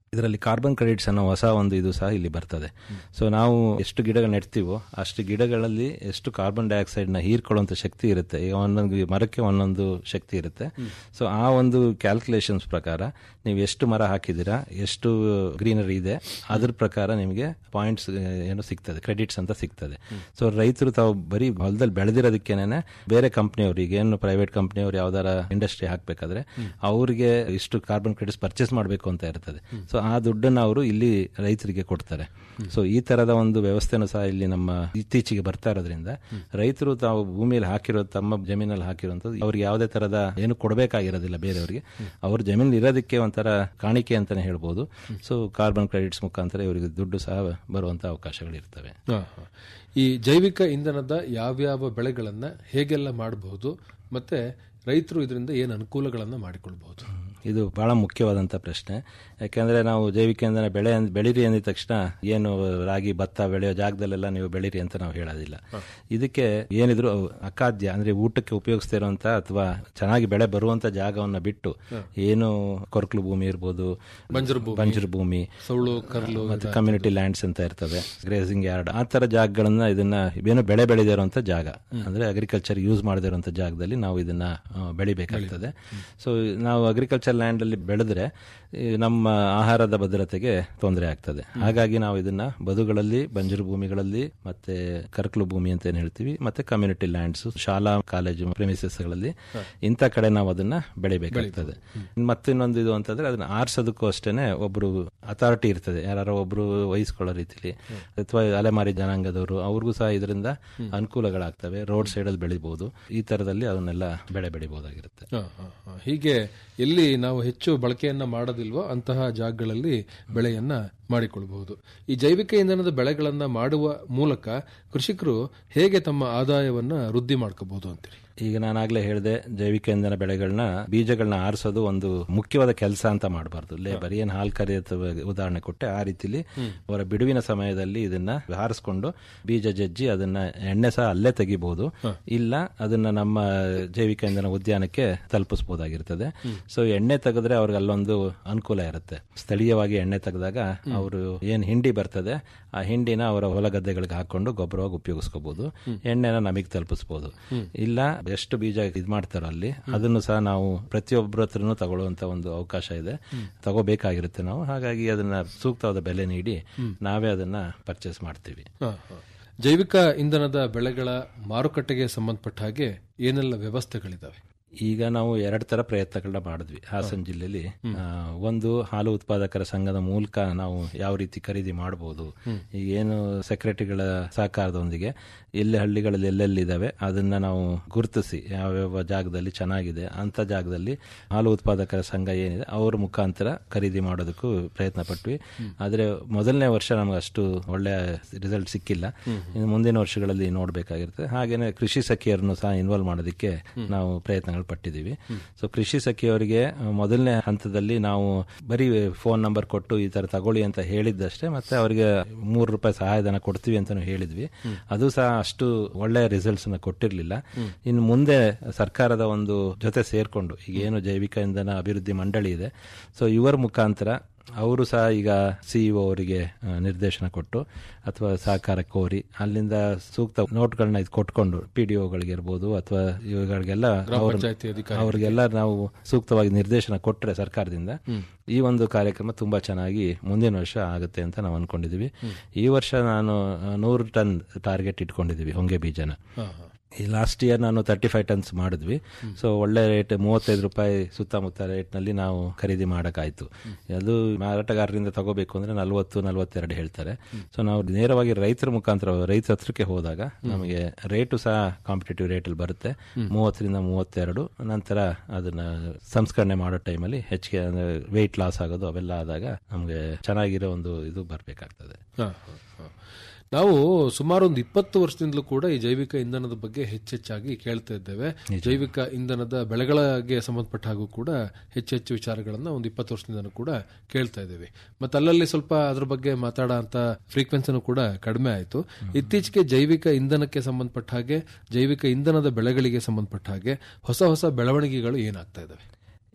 B: ಇದರಲ್ಲಿ ಕಾರ್ಬನ್ ಕ್ರೆಡಿಟ್ಸ್ ಅನ್ನೋ ಹೊಸ ಒಂದು ಇದು ಸಹ ಇಲ್ಲಿ ಬರ್ತದೆ ಸೊ ನಾವು ಎಷ್ಟು ಗಿಡಗಳು ನೆಡ್ತೀವೋ ಅಷ್ಟು ಗಿಡಗಳಲ್ಲಿ ಎಷ್ಟು ಕಾರ್ಬನ್ ಡೈಆಕ್ಸೈಡ್ ನ ಹೀರ್ಕೊಳ್ಳುವಂತ ಶಕ್ತಿ ಇರುತ್ತೆ ಈಗ ಒಂದೊಂದು ಮರಕ್ಕೆ ಒಂದೊಂದು ಶಕ್ತಿ ಇರುತ್ತೆ ಸೊ ಆ ಒಂದು ಕ್ಯಾಲ್ಕುಲೇಷನ್ಸ್ ಪ್ರಕಾರ ನೀವು ಎಷ್ಟು ಮರ ಹಾಕಿದ್ದೀರಾ ಎಷ್ಟು ಗ್ರೀನರಿ ಇದೆ ಅದ್ರ ಪ್ರಕಾರ ನಿಮಗೆ ಪಾಯಿಂಟ್ಸ್ ಏನು ಸಿಗ್ತದೆ ಕ್ರೆಡಿಟ್ಸ್ ಅಂತ ಸಿಗ್ತದೆ ಸೊ ರೈತರು ತಾವು ಬರೀ ಹೊಲದಲ್ಲಿ ಬೆಳೆದಿರೋದಕ್ಕೇನೆ ಬೇರೆ ಕಂಪ್ನಿಯವ್ರಿಗೆ ಏನು ಪ್ರೈವೇಟ್ ಕಂಪ್ನಿಯವ್ರು ಯಾವ್ದಾರ ಇಂಡಸ್ಟ್ರಿ ಹಾಕ್ಬೇಕಾದ್ರೆ ಅವ್ರಿಗೆ ಇಷ್ಟು ಕಾರ್ಬನ್ ಕ್ರೆಡಿಟ್ಸ್ ಪರ್ಚೇಸ್ ಮಾಡಬೇಕು ಅಂತ ಇರ್ತದೆ ಸೊ ಆ ದುಡ್ಡನ್ನು ಅವರು ಇಲ್ಲಿ ರೈತರಿಗೆ ಕೊಡ್ತಾರೆ ಸೊ ಈ ತರದ ಒಂದು ವ್ಯವಸ್ಥೆನೂ ಸಹ ಇಲ್ಲಿ ನಮ್ಮ ಇತ್ತೀಚೆಗೆ ಬರ್ತಾ ಇರೋದ್ರಿಂದ ರೈತರು ತಾವು ಭೂಮಿಯಲ್ಲಿ ಹಾಕಿರೋ ತಮ್ಮ ಜಮೀನಲ್ಲಿ ಹಾಕಿರುವಂತದ್ದು ಅವ್ರಿಗೆ ಯಾವುದೇ ತರದ ಏನು ಕೊಡಬೇಕಾಗಿರೋದಿಲ್ಲ ಬೇರೆಯವರಿಗೆ ಅವ್ರ ಜಮೀನು ಇರೋದಕ್ಕೆ ಒಂಥರ ಕಾಣಿಕೆ ಅಂತಾನೆ ಹೇಳ್ಬೋದು ಸೊ ಕಾರ್ಬನ್ ಕ್ರೆಡಿಟ್ಸ್ ಮುಖಾಂತರ ಇವರಿಗೆ ದುಡ್ಡು ಸಹ ಬರುವಂತ ಅವಕಾಶಗಳು ಇರ್ತವೆ
A: ಹಾ, ಹಾ. ಈ ಜೈವಿಕ ಇಂಧನದ ಯಾವ್ಯಾವ ಬೆಳೆಗಳನ್ನ ಹೇಗೆಲ್ಲ ಮಾಡಬಹುದು ಮತ್ತೆ ರೈತರು ಇದರಿಂದ ಏನು ಅನುಕೂಲಗಳನ್ನ ಮಾಡಿಕೊಳ್ಬಹುದು
B: ಇದು ಬಹಳ ಮುಖ್ಯವಾದಂಥ ಪ್ರಶ್ನೆ ಯಾಕೆಂದ್ರೆ ನಾವು ಜೈವಿಕ ಇಂಧನ ಬೆಳೆ ಅಂದ್- ಬೆಳೀರಿ ಅಂದಿದ ತಕ್ಷಣ ಏನು ರಾಗಿ ಭತ್ತ ಬೆಳೆಯೋ ಜಾಗದಲ್ಲೆಲ್ಲ ನೀವು ಬೆಳೀರಿ ಅಂತ ನಾವು ಹೇಳೋದಿಲ್ಲ ಇದಕ್ಕೆ ಏನಿದ್ರು ಅಖಾದ್ಯ ಅಂದ್ರೆ ಊಟಕ್ಕೆ ಉಪಯೋಗಿಸ್ತಾ ಇರುವಂತ ಅಥವಾ ಚೆನ್ನಾಗಿ ಬೆಳೆ ಬರುವಂತ ಜಾಗವನ್ನ ಬಿಟ್ಟು ಏನು ಕೊರಕಲು ಭೂಮಿ ಇರ್ಬೋದು
A: ಬಂಜರು ಭೂಮಿ
B: ಬಂಜರು ಭೂಮಿ
A: ಸೌಳು ಕರ್ಲು
B: ಮತ್ತೆ ಕಮ್ಯುನಿಟಿ ಲ್ಯಾಂಡ್ಸ್ ಅಂತ ಇರ್ತವೆ ಗ್ರೇಸಿಂಗ್ ಯಾರ್ಡ್ ಆ ತರ ಜಾಗಗಳನ್ನ ಇದನ್ನ ಏನು ಬೆಳೆ ಬೆಳೆದೇ ಇರುವಂತ ಜಾಗ ಅಂದ್ರೆ ಅಗ್ರಿಕಲ್ಚರ್ ಯೂಸ್ ಮಾಡದೇ ಇರುವಂತ ಜಾಗದಲ್ಲಿ ನಾವು ಇದನ್ನ ಆ, ಬೆಳಿಬೇಕಾಗ್ತದೆ ಸೊ ನಾವು ಅಗ್ರಿಕಲ್ಚರ್ ಲ್ಯಾಂಡ್ ಅಲ್ಲಿ ಬೆಳೆದ್ರೆ ಈ ನಮ್ಮ ಆಹಾರದ ಭದ್ರತೆಗೆ ತೊಂದರೆ ಆಗ್ತದೆ ಹಾಗಾಗಿ ನಾವು ಇದನ್ನ ಬದುಗಳಲ್ಲಿ ಬಂಜರು ಭೂಮಿಗಳಲ್ಲಿ ಮತ್ತೆ ಕರ್ಕಲು ಭೂಮಿ ಅಂತ ಏನ್ ಹೇಳ್ತೀವಿ ಮತ್ತೆ ಕಮ್ಯುನಿಟಿ ಲ್ಯಾಂಡ್ಸ್ ಶಾಲಾ ಕಾಲೇಜು ಪ್ರೆಮಿಸಸ್ ಗಳಲ್ಲಿ ಇಂಥ ಕಡೆ ನಾವು ಅದನ್ನ ಬೆಳಿಬೇಕಾಗ್ತದೆ ಮತ್ತಿನ್ನೊಂದು ಇದು ಅಂತಂದ್ರೆ ಅದನ್ನ ಆರಿಸೋದಕ್ಕೂ ಅಷ್ಟೇನೆ ಒಬ್ರು ಅಥಾರಿಟಿ ಇರ್ತದೆ ಯಾರು ಒಬ್ರು ವಹಿಸ್ಕೊಳ್ಳೋ ರೀತಿಲಿ ಅಥವಾ ಅಲೆಮಾರಿ ಜನಾಂಗದವರು ಅವ್ರಿಗೂ ಸಹ ಇದರಿಂದ ಅನುಕೂಲಗಳಾಗ್ತವೆ ರೋಡ್ ಸೈಡ್ ಅಲ್ಲಿ ಬೆಳಿಬಹುದು ಈ ತರದಲ್ಲಿ ಅದನ್ನೆಲ್ಲ ಬೆಳೆ ಬೆಳಿಬಹುದಾಗಿರುತ್ತೆ
A: ಹಾ, ಹಾ, ಹಾ. ಹೀಗೆ ಎಲ್ಲಿ ನಾವು ಹೆಚ್ಚು ಬಳಕೆಯನ್ನ ಮಾಡೋದಿಲ್ವೋ ಅಂತಹ ಜಾಗಗಳಲ್ಲಿ ಬೆಳೆಯನ್ನ ಮಾಡಿಕೊಳ್ಳಬಹುದು ಈ ಜೈವಿಕ ಇಂಧನದ ಬೆಳೆಗಳನ್ನ ಮಾಡುವ ಮೂಲಕ ಕೃಷಿಕರು ಹೇಗೆ ತಮ್ಮ ಆದಾಯವನ್ನ ವೃದ್ಧಿ ಮಾಡ್ಕೋಬಹುದು ಅಂತೀರಿ
B: ಈಗ ನಾನಾಗ್ಲೇ ಹೇಳಿದೆ ಜೈವಿಕ ಇಂಧನ ಬೆಳೆಗಳನ್ನ ಬೀಜಗಳನ್ನ ಆರಿಸೋದು ಒಂದು ಮುಖ್ಯವಾದ ಕೆಲಸ ಅಂತ ಮಾಡಬಾರ್ದು ಲೇಬರ್ ಏನ್ ಹಾಲ್ ಕರೆಯುತ್ತ ಉದಾಹರಣೆ ಕೊಟ್ಟೆ ಆ ರೀತಿಲಿ ಅವರ ಬಿಡುವಿನ ಸಮಯದಲ್ಲಿ ಇದನ್ನ ಹಾರಿಸ್ಕೊಂಡು ಬೀಜ ಜಜ್ಜಿ ಅದನ್ನ ಎಣ್ಣೆ ಸಹ ಅಲ್ಲೇ ತೆಗಿಬಹುದು ಇಲ್ಲ ಅದನ್ನ ನಮ್ಮ ಜೈವಿಕ ಇಂಧನ ಉದ್ಯಾನಕ್ಕೆ ತಲುಪಿಸಬಹುದಾಗಿರ್ತದೆ ಸೊ ಎಣ್ಣೆ ತೆಗೆದ್ರೆ ಅವ್ರಿಗೆ ಅಲ್ಲೊಂದು ಅನುಕೂಲ ಇರುತ್ತೆ ಸ್ಥಳೀಯವಾಗಿ ಎಣ್ಣೆ ತೆಗೆದಾಗ ಅವರು ಏನ್ ಹಿಂಡಿ ಬರ್ತದೆ ಆ ಹಿಂಡಿನ ಅವರ ಹೊಲ ಗದ್ದೆಗಳಿಗೆ ಹಾಕೊಂಡು ಗೊಬ್ಬರವಾಗಿ ಉಪಯೋಗಿಸ್ಕೋಬಹುದು ಎಣ್ಣೆನ ನಮಗೆ ತಲುಪಿಸಬಹುದು ಇಲ್ಲ ಎಷ್ಟು ಬೀಜ ಇದ್ ಮಾಡ್ತಾರೋ ಅಲ್ಲಿ ಅದನ್ನು ಸಹ ನಾವು ಪ್ರತಿಯೊಬ್ಬರ ಹತ್ರನೂ ತಗೊಳ್ಳುವಂತ ಒಂದು ಅವಕಾಶ ಇದೆ ತಗೋಬೇಕಾಗಿರುತ್ತೆ ನಾವು ಹಾಗಾಗಿ ಅದನ್ನ ಸೂಕ್ತವಾದ ಬೆಲೆ ನೀಡಿ ನಾವೇ ಅದನ್ನ ಪರ್ಚೇಸ್ ಮಾಡ್ತೀವಿ
A: ಹಾ, ಹಾ. ಜೈವಿಕ ಇಂಧನದ ಬೆಳೆಗಳ ಮಾರುಕಟ್ಟೆಗೆ ಸಂಬಂಧಪಟ್ಟ ಹಾಗೆ ಏನೆಲ್ಲ ವ್ಯವಸ್ಥೆಗಳಿದಾವೆ
B: ಈಗ ನಾವು ಎರಡು ತರ ಪ್ರಯತ್ನಗಳನ್ನ ಮಾಡಿದ್ವಿ ಹಾಸನ ಜಿಲ್ಲೆಯಲ್ಲಿ ಆ, ಒಂದು ಹಾಲು ಉತ್ಪಾದಕರ ಸಂಘದ ಮೂಲಕ ನಾವು ಯಾವ ರೀತಿ ಖರೀದಿ ಮಾಡಬಹುದು ಈಗ ಏನು ಸೆಕ್ರೆಟರಿಗಳ ಸಹಕಾರದೊಂದಿಗೆ ಎಲ್ಲಿ ಹಳ್ಳಿಗಳಲ್ಲಿ ಎಲ್ಲೆಲ್ಲಿದ್ದಾವೆ ಅದನ್ನ ನಾವು ಗುರುತಿಸಿ ಯಾವ್ಯಾವ ಜಾಗದಲ್ಲಿ ಚೆನ್ನಾಗಿದೆ ಅಂತ ಜಾಗದಲ್ಲಿ ಹಾಲು ಉತ್ಪಾದಕರ ಸಂಘ ಏನಿದೆ ಅವ್ರ ಮುಖಾಂತರ ಖರೀದಿ ಮಾಡೋದಕ್ಕೂ ಪ್ರಯತ್ನ ಪಟ್ವಿ ಆದ್ರೆ ಮೊದಲನೇ ವರ್ಷ ನಮ್ಗೆ ಅಷ್ಟು ಒಳ್ಳೆ ರಿಸಲ್ಟ್ ಸಿಕ್ಕಿಲ್ಲ ಇನ್ನು ಮುಂದಿನ ವರ್ಷಗಳಲ್ಲಿ ನೋಡ್ಬೇಕಾಗಿರುತ್ತೆ ಹಾಗೇನೆ ಕೃಷಿ ಸಖಿಯರನ್ನು ಸಹ ಇನ್ವಾಲ್ವ್ ಮಾಡೋದಕ್ಕೆ ನಾವು ಪ್ರಯತ್ನಗಳು ಪಟ್ಟಿದ್ದೀವಿ ಸೊ ಕೃಷಿ ಸಖಿಯವರಿಗೆ ಆ, ಮೊದಲನೇ ಹಂತದಲ್ಲಿ ನಾವು ಬರೀ ಫೋನ್ ನಂಬರ್ ಕೊಟ್ಟು ಈ ತರ ತಗೊಳ್ಳಿ ಅಂತ ಹೇಳಿದ್ದಷ್ಟೇ ಮತ್ತೆ ಅವರಿಗೆ ಮೂರು ರೂಪಾಯಿ ಸಹಾಯಧನ ಕೊಡ್ತೀವಿ ಅಂತಾನು ಹೇಳಿದ್ವಿ ಅದು ಸಹ ಅಷ್ಟು ಒಳ್ಳೆ ರಿಸಲ್ಟ್ಸ್ ನ ಕೊಟ್ಟಿರ್ಲಿಲ್ಲ ಇನ್ನು ಮುಂದೆ ಸರ್ಕಾರದ ಒಂದು ಜೊತೆ ಸೇರ್ಕೊಂಡು ಈಗ ಏನು ಜೈವಿಕ ಇಂಧನ ಅಭಿವೃದ್ಧಿ ಮಂಡಳಿ ಇದೆ ಸೊ ಇವರ ಮುಖಾಂತರ ಅವರು ಸಹ ಈಗ ಸಿಇಒ ಅವರಿಗೆ ಆ, ನಿರ್ದೇಶನ ಕೊಟ್ಟು ಅಥವಾ ಸಹಕಾರ ಕೋರಿ ಅಲ್ಲಿಂದ ಸೂಕ್ತ ನೋಟ್ಗಳನ್ನ ಇದು ಕೊಟ್ಕೊಂಡು ಪಿ ಡಿ ಇರ್ಬೋದು ಅಥವಾ ಇವುಗಳಿಗೆಲ್ಲ ಅವ್ರ-
A: ಪಂಚಾಯತಿ ಅಧಿಕಾರಿ
B: ಅವ್ರಿಗೆಲ್ಲ ನಾವು ಸೂಕ್ತವಾಗಿ ನಿರ್ದೇಶನ ಕೊಟ್ಟರೆ ಸರ್ಕಾರದಿಂದ ಈ ಒಂದು ಕಾರ್ಯಕ್ರಮ ತುಂಬಾ ಚೆನ್ನಾಗಿ ಮುಂದಿನ ವರ್ಷ ಆಗುತ್ತೆ ಅಂತ ನಾವು ಅನ್ಕೊಂಡಿದೀವಿ ಈ ವರ್ಷ ನಾನು ಆ, ನೂರು ಟನ್ ಟಾರ್ಗೆಟ್ ಇಟ್ಕೊಂಡಿದೀವಿ ಹೊಂಗೆ ಬೀಜನ
A: ಹಾ, ಹಾ.
B: ಈ ಲಾಸ್ಟ್ ಇಯರ್ ನಾನು ತರ್ಟಿ ಫೈವ್ ಟನ್ಸ್ ಮಾಡಿದ್ವಿ ಸೊ ಒಳ್ಳೆ ರೇಟ್ ಮೂವತ್ತೈದು ರೂಪಾಯಿ ಸುತ್ತಮುತ್ತ ರೇಟ್ ನಲ್ಲಿ ನಾವು ಖರೀದಿ ಮಾಡಕ್ಕಾಯ್ತು ಅದು ಮಾರಾಟಗಾರರಿಂದ ತಗೋಬೇಕು ಅಂದ್ರೆ ನಲ್ವತ್ತು ನಲ್ವತ್ತೆರಡು ಹೇಳ್ತಾರೆ ಸೊ ನಾವು ನೇರವಾಗಿ ರೈತರ ಮುಖಾಂತರ ರೈತರ ಹತ್ರಕ್ಕೆ ಹೋದಾಗ ನಮಗೆ ರೇಟು ಸಹ ಕಾಂಪಿಟೇಟಿವ್ ರೇಟ್ ಅಲ್ಲಿ ಬರುತ್ತೆ ಮೂವತ್ತರಿಂದ ಮೂವತ್ತೆರಡು ನಂತರ ಅದನ್ನ ಸಂಸ್ಕರಣೆ ಮಾಡೋ ಟೈಮಲ್ಲಿ ಹೆಚ್ಚಿಗೆ ವೆಯ್ಟ್ ಲಾಸ್ ಆಗೋದು ಅವೆಲ್ಲ ಆದಾಗ ನಮಗೆ ಚೆನ್ನಾಗಿರೋ ಒಂದು ಇದು ಬರಬೇಕಾಗ್ತದೆ
A: ಹಾ, ಹಾ, ಹಾ. ನಾವು ಸುಮಾರು ಒಂದು ಇಪ್ಪತ್ತು ವರ್ಷದಿಂದಲೂ ಕೂಡ ಈ ಜೈವಿಕ ಇಂಧನದ ಬಗ್ಗೆ ಹೆಚ್ಚೆಚ್ಚಾಗಿ ಕೇಳ್ತಾ ಇದ್ದೇವೆ ಜೈವಿಕ ಇಂಧನದ ಬೆಳೆಗಳಿಗೆ ಸಂಬಂಧಪಟ್ಟ ಹಾಗೂ ಕೂಡ ಹೆಚ್ಚೆಚ್ಚು ವಿಚಾರಗಳನ್ನ ಒಂದು ಇಪ್ಪತ್ತು ವರ್ಷದಿಂದನೂ ಕೂಡ ಕೇಳ್ತಾ ಇದ್ದೇವೆ ಮತ್ತೆ ಅಲ್ಲಲ್ಲಿ ಸ್ವಲ್ಪ ಅದ್ರ ಬಗ್ಗೆ ಮಾತಾಡೋ ಅಂತ ಫ್ರೀಕ್ವೆನ್ಸಿನೂ ಕೂಡ ಕಡಿಮೆ ಆಯಿತು ಇತ್ತೀಚೆಗೆ ಜೈವಿಕ ಇಂಧನಕ್ಕೆ ಸಂಬಂಧಪಟ್ಟ ಹಾಗೆ ಜೈವಿಕ ಇಂಧನದ ಬೆಳೆಗಳಿಗೆ ಸಂಬಂಧಪಟ್ಟ ಹಾಗೆ ಹೊಸ ಹೊಸ ಬೆಳವಣಿಗೆಗಳು ಏನಾಗ್ತಾ ಇದಾವೆ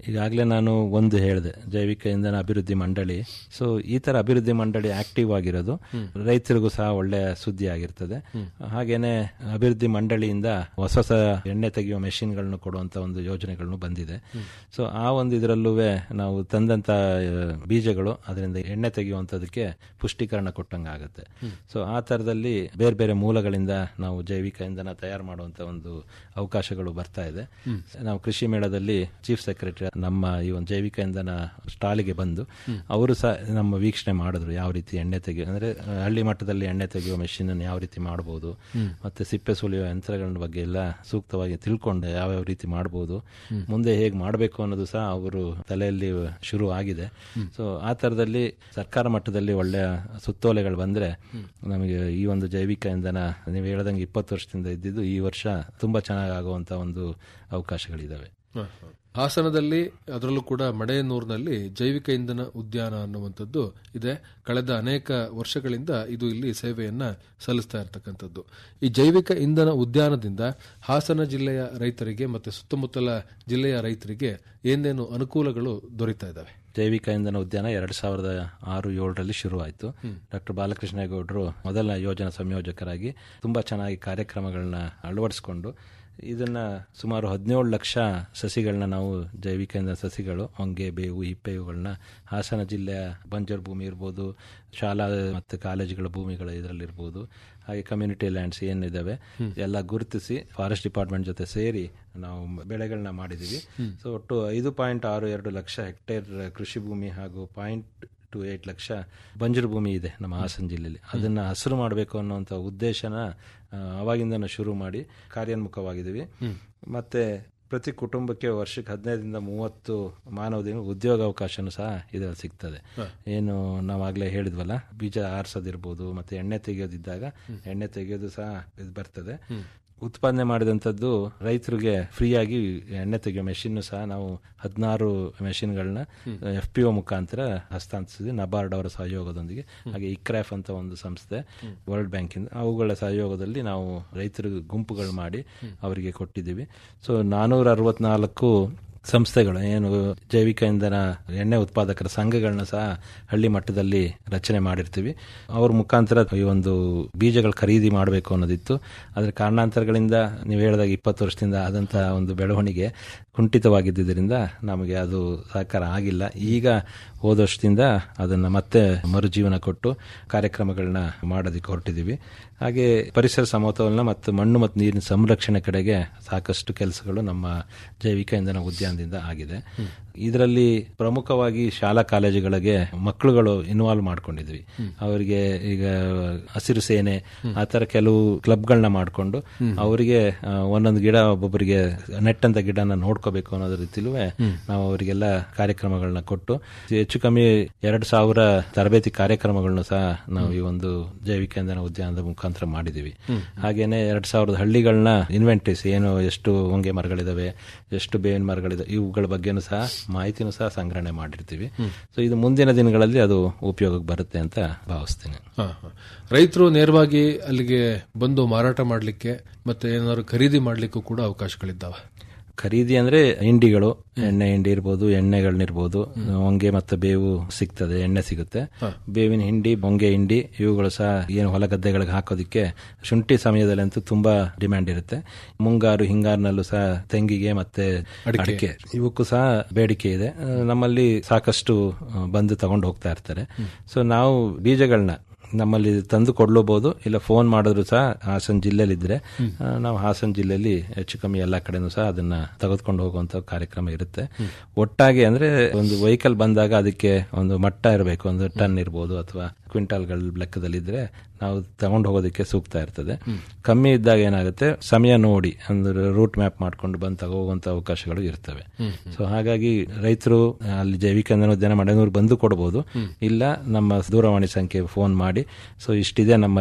B: ಈಗಾಗಲೇ ನಾನು ಒಂದು ಹೇಳಿದೆ ಜೈವಿಕ ಇಂಧನ ಅಭಿವೃದ್ಧಿ ಮಂಡಳಿ ಸೊ ಈ ತರ ಅಭಿವೃದ್ಧಿ ಮಂಡಳಿ ಆಕ್ಟಿವ್ ಆಗಿರೋದು ರೈತರಿಗೂ ಸಹ ಒಳ್ಳೆಯ ಸುದ್ದಿ ಆಗಿರ್ತದೆ ಹಾಗೇನೆ ಅಭಿವೃದ್ಧಿ ಮಂಡಳಿಯಿಂದ ಹೊಸ ಹೊಸ ಎಣ್ಣೆ ತೆಗೆಯುವ ಮೆಷಿನ್ಗಳನ್ನು ಕೊಡುವಂತ ಒಂದು ಯೋಜನೆಗಳನ್ನು ಬಂದಿದೆ ಸೊ ಆ ಒಂದು ಇದರಲ್ಲೂ ನಾವು ತಂದಂತ ಆ, ಬೀಜಗಳು ಅದರಿಂದ ಎಣ್ಣೆ ತೆಗೆಯುವಂಥದಕ್ಕೆ ಪುಷ್ಟೀಕರಣ ಕೊಟ್ಟಂಗೆ ಆಗುತ್ತೆ ಸೊ ಆ ತರದಲ್ಲಿ ಬೇರೆ ಬೇರೆ ಮೂಲಗಳಿಂದ ನಾವು ಜೈವಿಕ ಇಂಧನ ತಯಾರು ಮಾಡುವಂತ ಒಂದು ಅವಕಾಶಗಳು ಬರ್ತಾ ಇದೆ ನಾವು ಕೃಷಿ ಮೇಳದಲ್ಲಿ ಚೀಫ್ ಸೆಕ್ರೆಟರಿ ನಮ್ಮ ಈ ಒಂದು ಜೈವಿಕ ಇಂಧನ ಸ್ಟಾಲಿಗೆ ಬಂದು ಅವರು ಸಹ ನಮ್ಮ ವೀಕ್ಷಣೆ ಮಾಡಿದ್ರು ಯಾವ ರೀತಿ ಎಣ್ಣೆ ತೆಗೆಯೋ ಅಂದ್ರೆ ಆ, ಹಳ್ಳಿ ಮಟ್ಟದಲ್ಲಿ ಎಣ್ಣೆ ತೆಗೆಯುವ ಮೆಷಿನ್ ಅನ್ನು ಯಾವ ರೀತಿ ಮಾಡಬಹುದು ಮತ್ತೆ ಸಿಪ್ಪೆ ಸುಲಿಯುವ ಯಂತ್ರಗಳ ಬಗ್ಗೆ ಎಲ್ಲ ಸೂಕ್ತವಾಗಿ ತಿಳ್ಕೊಂಡು ಯಾವ್ಯಾವ ರೀತಿ ಮಾಡಬಹುದು ಮುಂದೆ ಹೇಗೆ ಮಾಡಬೇಕು ಅನ್ನೋದು ಸಹ ಅವರು ತಲೆಯಲ್ಲಿ ಶುರು ಆಗಿದೆ ಸೊ ಆ ತರದಲ್ಲಿ ಸರ್ಕಾರ ಮಟ್ಟದಲ್ಲಿ ಒಳ್ಳೆಯ ಸುತ್ತೋಲೆಗಳು ಬಂದ್ರೆ ನಮಗೆ ಈ ಒಂದು ಜೈವಿಕ ಇಂಧನ ನೀವು ಹೇಳ್ದಂಗೆ ಇಪ್ಪತ್ತು ವರ್ಷದಿಂದ ಇದ್ದಿದ್ದು ಈ ವರ್ಷ ತುಂಬಾ ಚೆನ್ನಾಗಿ ಆಗುವಂತ ಒಂದು ಅವಕಾಶಗಳಿದಾವೆ
A: ಹ, ಹ. ಹಾಸನದಲ್ಲಿ ಅದರಲ್ಲೂ ಕೂಡ ಮಡೆಯನೂರಿನಲ್ಲಿ ಜೈವಿಕ ಇಂಧನ ಉದ್ಯಾನ ಅನ್ನುವಂಥದ್ದು ಇದೆ ಕಳೆದ ಅನೇಕ ವರ್ಷಗಳಿಂದ ಇದು ಇಲ್ಲಿ ಸೇವೆಯನ್ನ ಸಲ್ಲಿಸ್ತಾ ಇರತಕ್ಕಂಥದ್ದು ಈ ಜೈವಿಕ ಇಂಧನ ಉದ್ಯಾನದಿಂದ ಹಾಸನ ಜಿಲ್ಲೆಯ ರೈತರಿಗೆ ಮತ್ತೆ ಸುತ್ತಮುತ್ತಲ ಜಿಲ್ಲೆಯ ರೈತರಿಗೆ ಏನೇನು ಅನುಕೂಲಗಳು ದೊರೀತಾ ಇದ್ದಾವೆ
B: ಜೈವಿಕ ಇಂಧನ ಉದ್ಯಾನ ಎರಡ್ ಸಾವಿರದ ಆರು ಏಳರಲ್ಲಿ ಶುರುವಾಯಿತು ಡಾಕ್ಟರ್ ಬಾಲಕೃಷ್ಣೇಗೌಡರು ಮೊದಲ ಯೋಜನಾ ಸಂಯೋಜಕರಾಗಿ ತುಂಬಾ ಚೆನ್ನಾಗಿ ಕಾರ್ಯಕ್ರಮಗಳನ್ನ ಅಳವಡಿಸಿಕೊಂಡು ಇದನ್ನ ಸುಮಾರು ಹದಿನೇಳು ಲಕ್ಷ ಸಸಿಗಳನ್ನ ನಾವು ಜೈವಿಕ ಇಂಧನ ಸಸಿಗಳು ಹೊಂಗೆ ಬೇವು ಹಿಪ್ಪೆ ಇವುಗಳನ್ನ ಹಾಸನ ಜಿಲ್ಲೆಯ ಬಂಜರ್ ಭೂಮಿ ಇರ್ಬೋದು ಶಾಲಾ ಮತ್ತು ಕಾಲೇಜುಗಳ ಭೂಮಿಗಳು ಇದರಲ್ಲಿರ್ಬೋದು ಹಾಗೆ ಕಮ್ಯುನಿಟಿ ಲ್ಯಾಂಡ್ಸ್ ಏನಿದಾವೆ ಎಲ್ಲ ಗುರುತಿಸಿ ಫಾರೆಸ್ಟ್ ಡಿಪಾರ್ಟ್ಮೆಂಟ್ ಜೊತೆ ಸೇರಿ ನಾವು ಬೆಳೆಗಳನ್ನ ಮಾಡಿದೀವಿ ಸೊ ಒಟ್ಟು ಐದು ಪಾಯಿಂಟ್ ಆರು ಎರಡು ಲಕ್ಷ ಹೆಕ್ಟೇರ್ ಕೃಷಿ ಭೂಮಿ ಹಾಗೂ ಪಾಯಿಂಟ್ ಟು ಏಟ್ ಲಕ್ಷ ಬಂಜರು ಭೂಮಿ ಇದೆ ನಮ್ಮ ಹಾಸನ ಜಿಲ್ಲೆಯಲ್ಲಿ ಅದನ್ನ ಹಸಿರು ಮಾಡಬೇಕು ಅನ್ನುವಂಥ ಉದ್ದೇಶನ ಆ, ಅವಾಗಿಂದನೂ ಶುರು ಮಾಡಿ ಕಾರ್ಯೋನ್ಮುಖವಾಗಿದ್ದೀವಿ ಮತ್ತೆ ಪ್ರತಿ ಕುಟುಂಬಕ್ಕೆ ವರ್ಷಕ್ಕೆ ಹದಿನೈದರಿಂದ ಮೂವತ್ತು ಮಾನವ ದಿನ ಉದ್ಯೋಗಾವಕಾಶನೂ ಸಹ ಇದರಲ್ಲಿ ಸಿಗ್ತದೆ ಏನು ನಾವಾಗಲೇ ಹೇಳಿದ್ವಲ್ಲ ಬೀಜ ಆರಿಸೋದಿರ್ಬೋದು ಮತ್ತೆ ಎಣ್ಣೆ ತೆಗೆಯೋದಿದ್ದಾಗ ಎಣ್ಣೆ ತೆಗೆಯೋದು ಸಹ ಇದು ಬರ್ತದೆ ಉತ್ಪಾದನೆ ಮಾಡಿದಂಥದ್ದು ರೈತರಿಗೆ ಫ್ರೀಯಾಗಿ ಎಣ್ಣೆ ತೆಗೆಯೋ ಮೆಷಿನ್ ಸಹ ನಾವು ಹದಿನಾರು ಮೆಷಿನ್ಗಳನ್ನ ಎಫ್ ಪಿ ಒ ಮುಖಾಂತರ ಹಸ್ತಾಂತರಿಸಿದ್ವಿ ನಬಾರ್ಡ್ ಅವರ ಸಹಯೋಗದೊಂದಿಗೆ ಹಾಗೆ ಇಕ್ರಾಫ್ ಅಂತ ಒಂದು ಸಂಸ್ಥೆ ವರ್ಲ್ಡ್ ಬ್ಯಾಂಕಿಂದ ಅವುಗಳ ಸಹಯೋಗದಲ್ಲಿ ನಾವು ರೈತರ ಗುಂಪುಗಳು ಮಾಡಿ ಅವರಿಗೆ ಕೊಟ್ಟಿದ್ದೀವಿ ಸೊ ನಾನೂರ ಅರವತ್ನಾಲ್ಕು ಸಂಸ್ಥೆಗಳು ಏನು ಜೈವಿಕ ಇಂಧನ ಎಣ್ಣೆ ಉತ್ಪಾದಕರ ಸಂಘಗಳನ್ನ ಸಹ ಹಳ್ಳಿ ಮಟ್ಟದಲ್ಲಿ ರಚನೆ ಮಾಡಿರ್ತೀವಿ ಅವ್ರ ಮುಖಾಂತರ ಈ ಒಂದು ಬೀಜಗಳು ಖರೀದಿ ಮಾಡಬೇಕು ಅನ್ನೋದಿತ್ತು ಆದರೆ ಕಾರಣಾಂತರಗಳಿಂದ ನೀವು ಹೇಳಿದಾಗ ಇಪ್ಪತ್ತು ವರ್ಷದಿಂದ ಆದಂತಹ ಒಂದು ಬೆಳವಣಿಗೆ ಕುಂಠಿತವಾಗಿದ್ದರಿಂದ ನಮಗೆ ಅದು ಸಹಕಾರ ಆಗಿಲ್ಲ ಈಗ ಹೋದ ವರ್ಷದಿಂದ ಅದನ್ನ ಮತ್ತೆ ಮರುಜೀವನ ಕೊಟ್ಟು ಕಾರ್ಯಕ್ರಮಗಳನ್ನ ಮಾಡೋದಕ್ಕೆ ಹೊರಟಿದ್ದೀವಿ ಹಾಗೆ ಪರಿಸರ ಸಮತೋಲನ ಮತ್ತು ಮಣ್ಣು ಮತ್ತು ನೀರಿನ ಸಂರಕ್ಷಣೆ ಕಡೆಗೆ ಸಾಕಷ್ಟು ಕೆಲಸಗಳು ನಮ್ಮ ಜೈವಿಕ ಇಂಧನ ಉದ್ಯಾನದಿಂದ ಆಗಿದೆ ಇದರಲ್ಲಿ ಪ್ರಮುಖವಾಗಿ ಶಾಲಾ ಕಾಲೇಜುಗಳಿಗೆ ಮಕ್ಕಳುಗಳು ಇನ್ವಾಲ್ವ್ ಮಾಡ್ಕೊಂಡಿದ್ವಿ ಅವರಿಗೆ ಈಗ ಹಸಿರು ಸೇನೆ ಆ ತರ ಕೆಲವು ಕ್ಲಬ್ಗಳನ್ನ ಮಾಡಿಕೊಂಡು ಅವರಿಗೆ ಆ, ಒಂದೊಂದು ಗಿಡ ಒಬ್ಬೊಬ್ಬರಿಗೆ ನೆಟ್ಟಂತ ಗಿಡನ ನೋಡ್ಕೋಬೇಕು ಅನ್ನೋದ್ರ ರೀತಿಲೂ ನಾವು ಅವರಿಗೆಲ್ಲ ಕಾರ್ಯಕ್ರಮಗಳನ್ನ ಕೊಟ್ಟು ಹೆಚ್ಚು ಕಮ್ಮಿ ಎರಡು ಸಾವಿರ ತರಬೇತಿ ಕಾರ್ಯಕ್ರಮಗಳನ್ನು ಸಹ ನಾವು ಈ ಒಂದು ಜೈವಿಕ ಇಂಧನ ಉದ್ಯಾನದ ಮುಖಾಂತರ ಮಾಡಿದೀವಿ ಹಾಗೇನೆ ಎರಡ್ ಸಾವಿರದ ಹಳ್ಳಿಗಳನ್ನ ಇನ್ವೆಂಟ್ರೀಸ್ ಏನು ಎಷ್ಟು ಹೊಂಗೆ ಮರಗಳಿದಾವೆ ಎಷ್ಟು ಬೇವಿನ ಮರಗಳಿದಾವೆ ಇವುಗಳ ಬಗ್ಗೆನೂ ಸಹ ಮಾಹಿತಿನೂ ಸಹ ಸಂಗ್ರಹಣೆ ಮಾಡಿರ್ತೀವಿ ಸೊ ಇದು ಮುಂದಿನ ದಿನಗಳಲ್ಲಿ ಅದು ಉಪಯೋಗಕ್ಕೆ ಬರುತ್ತೆ ಅಂತ ಭಾವಿಸ್ತೀನಿ
A: ಹ, ಹ. ರೈತರು ನೇರವಾಗಿ ಅಲ್ಲಿಗೆ ಬಂದು ಮಾರಾಟ ಮಾಡಲಿಕ್ಕೆ ಮತ್ತೆ ಏನಾದ್ರು ಖರೀದಿ ಮಾಡಲಿಕ್ಕೂ ಕೂಡ ಅವಕಾಶಗಳಿದ್ದಾವೆ
B: ಖರೀದಿ ಅಂದ್ರೆ ಹಿಂಡಿಗಳು ಎಣ್ಣೆ ಹಿಂಡಿ ಇರ್ಬೋದು ಎಣ್ಣೆಗಳನ್ನಿರ್ಬೋದು ಹೊಂಗೆ ಮತ್ತು ಬೇವು ಸಿಗ್ತದೆ ಎಣ್ಣೆ ಸಿಗುತ್ತೆ ಬೇವಿನ ಹಿಂಡಿ ಹೊಂಗೆ ಹಿಂಡಿ ಇವುಗಳು ಸಹ ಏನು ಹೊಲ ಗದ್ದೆಗಳಿಗೆ ಹಾಕೋದಿಕ್ಕೆ ಶುಂಠಿ ಸಮಯದಲ್ಲಂತೂ ತುಂಬಾ ಡಿಮ್ಯಾಂಡ್ ಇರುತ್ತೆ ಮುಂಗಾರು ಹಿಂಗಾರಿನಲ್ಲೂ ಸಹ ತೆಂಗಿಗೆ ಮತ್ತೆ ಅಡಿಕೆ ಇವಕ್ಕೂ ಸಹ ಬೇಡಿಕೆ ಇದೆ ಆ, ನಮ್ಮಲ್ಲಿ ಸಾಕಷ್ಟು ಆ, ಬಂದು ತಗೊಂಡು ಹೋಗ್ತಾ ಇರ್ತಾರೆ ಸೊ ನಾವು ಬೀಜಗಳನ್ನ ನಮ್ಮಲ್ಲಿ ತಂದು ಕೊಡ್ಲೂಬಹುದು ಇಲ್ಲ ಫೋನ್ ಮಾಡಿದ್ರು ಸಹ ಹಾಸನ ಜಿಲ್ಲೆಲಿದ್ರೆ ಆ, ನಾವು ಹಾಸನ ಜಿಲ್ಲೆಯಲ್ಲಿ ಹೆಚ್ಚು ಕಮ್ಮಿ ಎಲ್ಲಾ ಕಡೆನೂ ಸಹ ಅದನ್ನ ತೆಗೆದುಕೊಂಡು ಹೋಗುವಂತ ಕಾರ್ಯಕ್ರಮ ಇರುತ್ತೆ ಒಟ್ಟಾಗಿ ಅಂದ್ರೆ ಒಂದು ವೆಹಿಕಲ್ ಬಂದಾಗ ಅದಕ್ಕೆ ಒಂದು ಮಟ್ಟ ಇರಬೇಕು ಒಂದು ಟನ್ ಇರ್ಬೋದು ಅಥವಾ ಕ್ವಿಂಟಾಲ್ಗಳ ಲೆಕ್ಕದಲ್ಲಿದ್ರೆ ನಾವು ತಗೊಂಡು ಹೋಗೋದಕ್ಕೆ ಸೂಕ್ತ ಇರ್ತದೆ ಕಮ್ಮಿ ಇದ್ದಾಗ ಏನಾಗುತ್ತೆ ಸಮಯ ನೋಡಿ ಅಂದ್ರೆ ರೂಟ್ ಮ್ಯಾಪ್ ಮಾಡ್ಕೊಂಡು ಬಂದು ತಗೋಗುವಂತ ಅವಕಾಶಗಳು ಇರ್ತವೆ ಸೊ ಹಾಗಾಗಿ ರೈತರು ಅಲ್ಲಿ ಜೈವಿಕ ಇಂಧನ ಉದ್ಯಾನ ಮಡೆನೂರು ಬಂದು ಕೊಡಬಹುದು ಇಲ್ಲ ನಮ್ಮ ದೂರವಾಣಿ ಸಂಖ್ಯೆ ಫೋನ್ ಮಾಡಿ ಸೊ ಇಷ್ಟಿದೆ ನಮ್ಮಲ್ಲಿ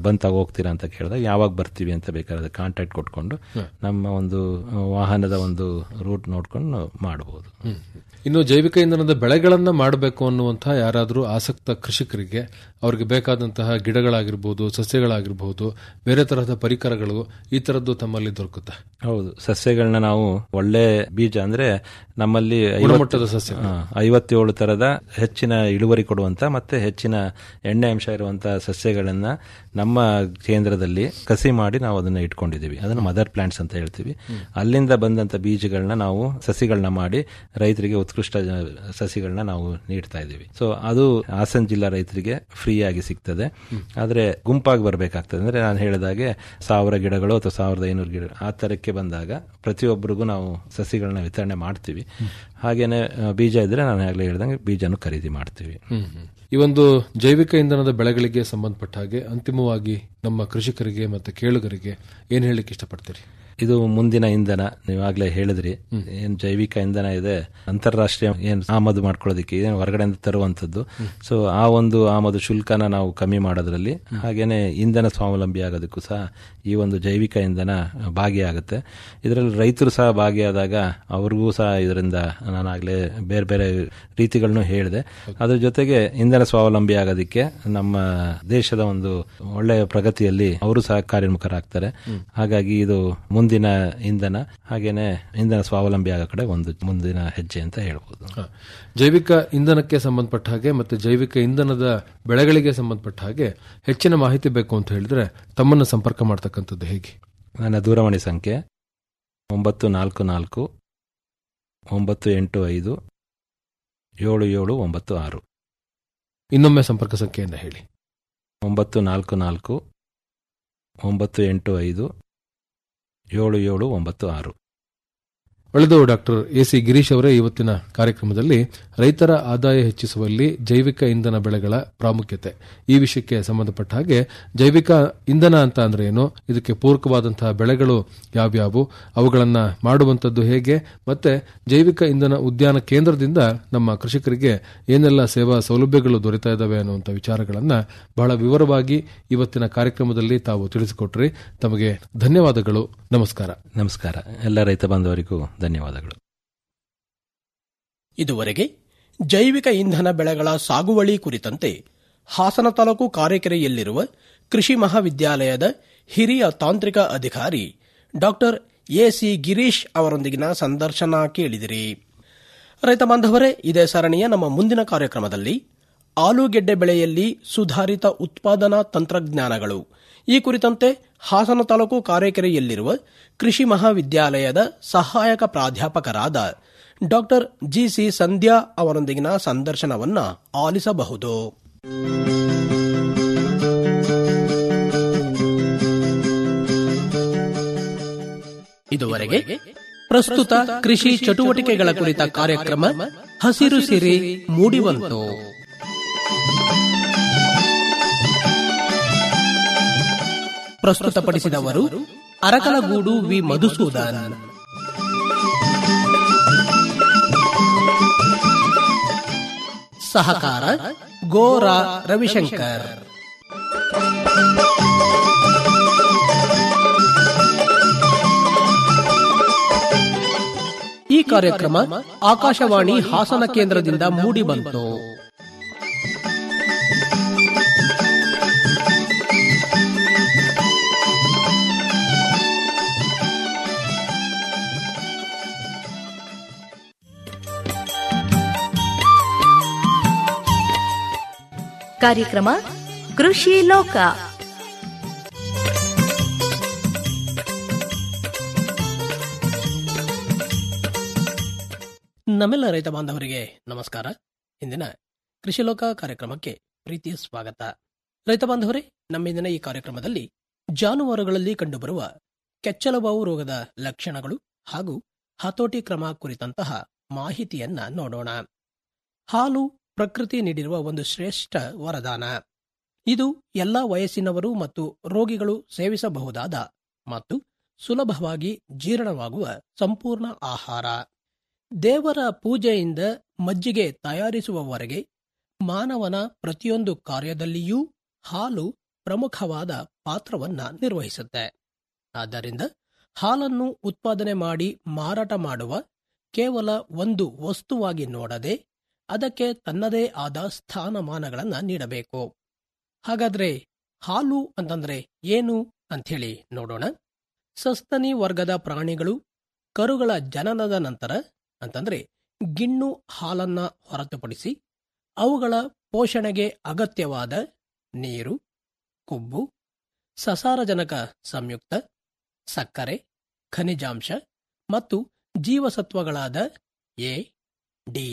B: ಬಂದ್ ಹೋಗ್ತೀರಾ ಅಂತ ಕೇಳಿದಾಗ ಯಾವಾಗ ಬರ್ತೀವಿ ಅಂತ ಬೇಕಾದ್ರೆ ಕಾಂಟ್ಯಾಕ್ಟ್ ಕೊಟ್ಕೊಂಡು ನಮ್ಮ ಒಂದು ಆ, ವಾಹನದ ಒಂದು ರೂಟ್ ನೋಡ್ಕೊಂಡು ಮಾಡಬಹುದು
A: ಇನ್ನು ಜೈವಿಕ ಇಂಧನದ ಬೆಳೆಗಳನ್ನ ಮಾಡಬೇಕು ಅನ್ನುವಂತಹ ಯಾರಾದರೂ ಆಸಕ್ತ ಕೃಷಿಕರಿಗೆ ಅವರಿಗೆ ಬೇಕಾದಂತಹ ಗಿಡಗಳಾಗಿರ್ಬೋದು ಸಸ್ಯಗಳಾಗಿರ್ಬೋದು ಬೇರೆ ತರಹದ ಪರಿಕರಗಳು ಈ ತರದ್ದು ತಮ್ಮಲ್ಲಿ ದೊರಕುತ್ತೆ
B: ಹೌದು ಸಸ್ಯಗಳನ್ನ ನಾವು ಒಳ್ಳೆ ಬೀಜ ಅಂದ್ರೆ ನಮ್ಮಲ್ಲಿ ಐವತ್ತು-
A: ಗುಣಮಟ್ಟದ ಸಸ್ಯ
B: ಆ, ಐವತ್ತೇಳು ತರದ ಹೆಚ್ಚಿನ ಇಳುವರಿ ಕೊಡುವಂತ ಮತ್ತೆ ಹೆಚ್ಚಿನ ಎಣ್ಣೆ ಅಂಶ ಇರುವಂತ ಸಸ್ಯಗಳನ್ನ ನಮ್ಮ ಕೇಂದ್ರದಲ್ಲಿ ಕಸಿ ಮಾಡಿ ನಾವು ಅದನ್ನ ಇಟ್ಕೊಂಡಿದ್ದೀವಿ ಅದನ್ನ ಮದರ್ ಪ್ಲಾಂಟ್ಸ್ ಅಂತ ಹೇಳ್ತೀವಿ ಅಲ್ಲಿಂದ ಬಂದಂತ ಬೀಜಗಳನ್ನ ನಾವು ಸಸಿಗಳನ್ನ ಮಾಡಿ ರೈತರಿಗೆ ಉತ್ಕೃಷ್ಟ ಜ- ಸಸಿಗಳನ್ನ ನಾವು ನೀಡ್ತಾ ಇದ್ದೀವಿ ಸೊ ಅದು ಹಾಸನ ಜಿಲ್ಲಾ ರೈತರಿಗೆ ಫ್ರೀ ಆಗಿ ಸಿಗ್ತದೆ ಆದ್ರೆ ಗುಂಪಾಗಿ ಬರಬೇಕಾಗ್ತದೆ ಅಂದ್ರೆ ನಾನು ಹೇಳಿದಾಗೆ ಸಾವಿರ ಗಿಡಗಳು ಅಥವಾ ಸಾವಿರದ ಐನೂರು ಗಿಡ ಆ ತರಕ್ಕೆ ಬಂದಾಗ ಪ್ರತಿಯೊಬ್ಬರಿಗೂ ನಾವು ಸಸಿಗಳನ್ನ ವಿತರಣೆ ಮಾಡ್ತೀವಿ ಹಾಗೇನೆ ಆ, ಬೀಜ ಇದ್ರೆ ನಾನು ಆಗ್ಲೇ ಹೇಳ್ದಂಗೆ ಬೀಜನು ಖರೀದಿ ಮಾಡ್ತೀವಿ
A: ಹ್ಮ್ ಹ್ಮ್. ಈ ಒಂದು ಜೈವಿಕ ಇಂಧನದ ಬೆಳೆಗಳಿಗೆ ಸಂಬಂಧಪಟ್ಟ ಹಾಗೆ ಅಂತಿಮವಾಗಿ ನಮ್ಮ ಕೃಷಿಕರಿಗೆ ಮತ್ತೆ ಕೇಳುಗರಿಗೆ ಏನ್ ಹೇಳಲಿಕ್ಕೆ ಇಷ್ಟಪಡ್ತೀರಿ
B: ಇದು ಮುಂದಿನ ಇಂಧನ ನೀವಾಗ್ಲೇ ಹೇಳಿದ್ರಿ ಏನ್ ಜೈವಿಕ ಇಂಧನ ಇದೆ ಅಂತಾರಾಷ್ಟ್ರೀಯ ಏನ್ ಆಮದು ಮಾಡ್ಕೊಳ್ಳೋದಕ್ಕೆ ಏನು ಹೊರಗಡೆಯಿಂದ ತರುವಂತದ್ದು ಸೊ ಆ ಒಂದು ಆಮದು ಶುಲ್ಕನ ನಾವು ಕಮ್ಮಿ ಮಾಡೋದ್ರಲ್ಲಿ ಹಾಗೇನೆ ಇಂಧನ ಸ್ವಾವಲಂಬಿ ಆಗೋದಕ್ಕೂ ಸಹ ಈ ಒಂದು ಜೈವಿಕ ಇಂಧನ ಭಾಗಿಯಾಗುತ್ತೆ ಇದರಲ್ಲಿ ರೈತರು ಸಹ ಭಾಗಿಯಾದಾಗ ಅವ್ರಿಗೂ ಸಹ ಇದರಿಂದ ನಾನಾಗ್ಲೇ ಬೇರೆ ಬೇರೆ ರೀತಿಗಳನ್ನು ಹೇಳಿದೆ ಅದ್ರ ಜೊತೆಗೆ ಇಂಧನ ಸ್ವಾವಲಂಬಿ ಆಗೋದಕ್ಕೆ ನಮ್ಮ ದೇಶದ ಒಂದು ಒಳ್ಳೆಯ ಪ್ರಗತಿಯಲ್ಲಿ ಅವರು ಸಹ ಕಾರ್ಯೋನ್ಮುಖರಾಗ್ತಾರೆ ಹಾಗಾಗಿ ಇದು ಮುಂದಿನ ಇಂಧನ ಹಾಗೇನೆ ಇಂಧನ ಸ್ವಾವಲಂಬಿ ಆಗೋ ಕಡೆ ಒಂದು ಮುಂದಿನ ಹೆಜ್ಜೆ ಅಂತ ಹೇಳ್ಬೋದು
A: ಹ. ಜೈವಿಕ ಇಂಧನಕ್ಕೆ ಸಂಬಂಧಪಟ್ಟ ಹಾಗೆ ಮತ್ತೆ ಜೈವಿಕ ಇಂಧನದ ಬೆಳೆಗಳಿಗೆ ಸಂಬಂಧಪಟ್ಟ ಹಾಗೆ ಹೆಚ್ಚಿನ ಮಾಹಿತಿ ಬೇಕು ಅಂತ ಹೇಳಿದ್ರೆ ತಮ್ಮನ್ನು ಸಂಪರ್ಕ ಮಾಡ್ತಕ್ಕಂಥದ್ದು ಹೇಗೆ
B: ನನ್ನ ದೂರವಾಣಿ ಸಂಖ್ಯೆ ಒಂಬತ್ತು ನಾಲ್ಕು ನಾಲ್ಕು ಒಂಬತ್ತು ಎಂಟು ಐದು ಏಳು ಏಳು ಒಂಬತ್ತು ಆರು
A: ಇನ್ನೊಮ್ಮೆ ಸಂಪರ್ಕ ಸಂಖ್ಯೆಯನ್ನು ಹೇಳಿ
B: ಒಂಬತ್ತು ನಾಲ್ಕು ನಾಲ್ಕು ಒಂಬತ್ತು ಎಂಟು ಐದು ಏಳು ಏಳು ಒಂಬತ್ತು ಆರು
A: ಒಳ್ಳೆದು ಡಾಕ್ಟರ್ ಎ ಸಿ ಗಿರೀಶ್ ಅವರೇ ಇವತ್ತಿನ ಕಾರ್ಯಕ್ರಮದಲ್ಲಿ ರೈತರ ಆದಾಯ ಹೆಚ್ಚಿಸುವಲ್ಲಿ ಜೈವಿಕ ಇಂಧನ ಬೆಳೆಗಳ ಪ್ರಾಮುಖ್ಯತೆ ಈ ವಿಷಯಕ್ಕೆ ಸಂಬಂಧಪಟ್ಟ ಹಾಗೆ ಜೈವಿಕ ಇಂಧನ ಅಂತ ಅಂದ್ರೆ ಏನು ಇದಕ್ಕೆ ಪೂರಕವಾದಂತಹ ಬೆಳೆಗಳು ಯಾವ್ಯಾವು ಅವುಗಳನ್ನ ಮಾಡುವಂತದ್ದು ಹೇಗೆ ಮತ್ತೆ ಜೈವಿಕ ಇಂಧನ ಉದ್ಯಾನ ಕೇಂದ್ರದಿಂದ ನಮ್ಮ ಕೃಷಿಕರಿಗೆ ಏನೆಲ್ಲ ಸೇವಾ ಸೌಲಭ್ಯಗಳು ದೊರೆತಾ ಇದ್ದಾವೆ ಅನ್ನುವಂಥ ವಿಚಾರಗಳನ್ನ ಬಹಳ ವಿವರವಾಗಿ ಇವತ್ತಿನ ಕಾರ್ಯಕ್ರಮದಲ್ಲಿ ತಾವು ತಿಳಿಸಿಕೊಟ್ರಿ ತಮಗೆ ಧನ್ಯವಾದಗಳು ನಮಸ್ಕಾರ
B: ನಮಸ್ಕಾರ ಎಲ್ಲ ರೈತ ಬಾಂಧವರಿಗೂ ಧನ್ಯವಾದಗಳು
C: ಇದುವರೆಗೆ ಜೈವಿಕ ಇಂಧನ ಬೆಳೆಗಳ ಸಾಗುವಳಿ ಕುರಿತಂತೆ ಹಾಸನ ತಾಲೂಕು ಕಾರೆಕೆರೆಯಲ್ಲಿರುವ ಕೃಷಿ ಮಹಾವಿದ್ಯಾಲಯದ ಹಿರಿಯ ತಾಂತ್ರಿಕ ಅಧಿಕಾರಿ ಡಾಕ್ಟರ್ ಎಸಿ ಗಿರೀಶ್ ಅವರೊಂದಿಗಿನ ಸಂದರ್ಶನ ಕೇಳಿದಿರಿ ರೈತ ಬಾಂಧವರೇ ಇದೇ ಸರಣಿಯ ನಮ್ಮ ಮುಂದಿನ ಕಾರ್ಯಕ್ರಮದಲ್ಲಿ ಆಲೂಗೆಡ್ಡೆ ಬೆಳೆಯಲ್ಲಿ ಸುಧಾರಿತ ಉತ್ಪಾದನಾ ತಂತ್ರಜ್ಞಾನಗಳು ಈ ಕುರಿತಂತೆ ಹಾಸನ ತಾಲೂಕು ಕಾರೆಕೆರೆಯಲ್ಲಿರುವ ಕೃಷಿ ಮಹಾವಿದ್ಯಾಲಯದ ಸಹಾಯಕ ಪ್ರಾಧ್ಯಾಪಕರಾದ ಡಾಕ್ಟರ್ ಜಿಸಿ ಸಂಧ್ಯಾ ಅವರೊಂದಿಗಿನ ಸಂದರ್ಶನವನ್ನ ಆಲಿಸಬಹುದು ಇದುವರೆಗೆ ಪ್ರಸ್ತುತ ಕೃಷಿ ಚಟುವಟಿಕೆಗಳ ಕುರಿತ ಕಾರ್ಯಕ್ರಮ ಹಸಿರು ಸಿರಿ ಮೂಡಿಬಂತು ಪ್ರಸ್ತುತಪಡಿಸಿದವರು ಅರಕಲಗೂಡು ವಿ ಮಧುಸೂದನ್ ಸಹಕಾರ ಗೋರಾ ರವಿಶಂಕರ್ ಈ ಕಾರ್ಯಕ್ರಮ ಆಕಾಶವಾಣಿ ಹಾಸನ ಕೇಂದ್ರದಿಂದ ಮೂಡಿಬಂತು
D: ಕಾರ್ಯಕ್ರಮ ಕೃಷಿ ಲೋಕ
C: ನಮ್ಮೆಲ್ಲ ರೈತ ಬಾಂಧವರಿಗೆ ನಮಸ್ಕಾರ ಇಂದಿನ ಕೃಷಿ ಲೋಕ ಕಾರ್ಯಕ್ರಮಕ್ಕೆ ಪ್ರೀತಿಯ ಸ್ವಾಗತ ರೈತ ಬಾಂಧವರೇ ನಮ್ಮಿಂದಿನ ಈ ಕಾರ್ಯಕ್ರಮದಲ್ಲಿ ಜಾನುವಾರುಗಳಲ್ಲಿ ಕಂಡುಬರುವ ಕೆಚ್ಚಲುಬಾವು ರೋಗದ ಲಕ್ಷಣಗಳು ಹಾಗೂ ಹತೋಟಿ ಕ್ರಮ ಕುರಿತಂತಹ ಮಾಹಿತಿಯನ್ನ ನೋಡೋಣ ಹಾಲು ಪ್ರಕೃತಿ ನೀಡಿರುವ ಒಂದು ಶ್ರೇಷ್ಠ ವರದಾನ ಇದು ಎಲ್ಲ ವಯಸ್ಸಿನವರು ಮತ್ತು ರೋಗಿಗಳು ಸೇವಿಸಬಹುದಾದ ಮತ್ತು ಸುಲಭವಾಗಿ ಜೀರ್ಣವಾಗುವ ಸಂಪೂರ್ಣ ಆಹಾರ ದೇವರ ಪೂಜೆಯಿಂದ ಮಜ್ಜಿಗೆ ತಯಾರಿಸುವವರೆಗೆ ಮಾನವನ ಪ್ರತಿಯೊಂದು ಕಾರ್ಯದಲ್ಲಿಯೂ ಹಾಲು ಪ್ರಮುಖವಾದ ಪಾತ್ರವನ್ನ ನಿರ್ವಹಿಸುತ್ತೆ ಆದ್ದರಿಂದ ಹಾಲನ್ನು ಉತ್ಪಾದನೆ ಮಾಡಿ ಮಾರಾಟ ಮಾಡುವ ಕೇವಲ ಒಂದು ವಸ್ತುವಾಗಿ ನೋಡದೆ ಅದಕ್ಕೆ ತನ್ನದೇ ಆದ ಸ್ಥಾನಮಾನಗಳನ್ನು ನೀಡಬೇಕು ಹಾಗಾದ್ರೆ ಹಾಲು ಅಂತಂದ್ರೆ ಏನು ಅಂಥೇಳಿ ನೋಡೋಣ ಸಸ್ತನಿ ವರ್ಗದ ಪ್ರಾಣಿಗಳು ಕರುಗಳ ಜನನದ ನಂತರ ಅಂತಂದ್ರೆ ಗಿಣ್ಣು ಹಾಲನ್ನ ಹೊರತುಪಡಿಸಿ ಅವುಗಳ ಪೋಷಣೆಗೆ ಅಗತ್ಯವಾದ ನೀರು ಕೊಬ್ಬು ಸಸಾರಜನಕ ಸಂಯುಕ್ತ ಸಕ್ಕರೆ ಖನಿಜಾಂಶ ಮತ್ತು ಜೀವಸತ್ವಗಳಾದ ಎ ಡಿ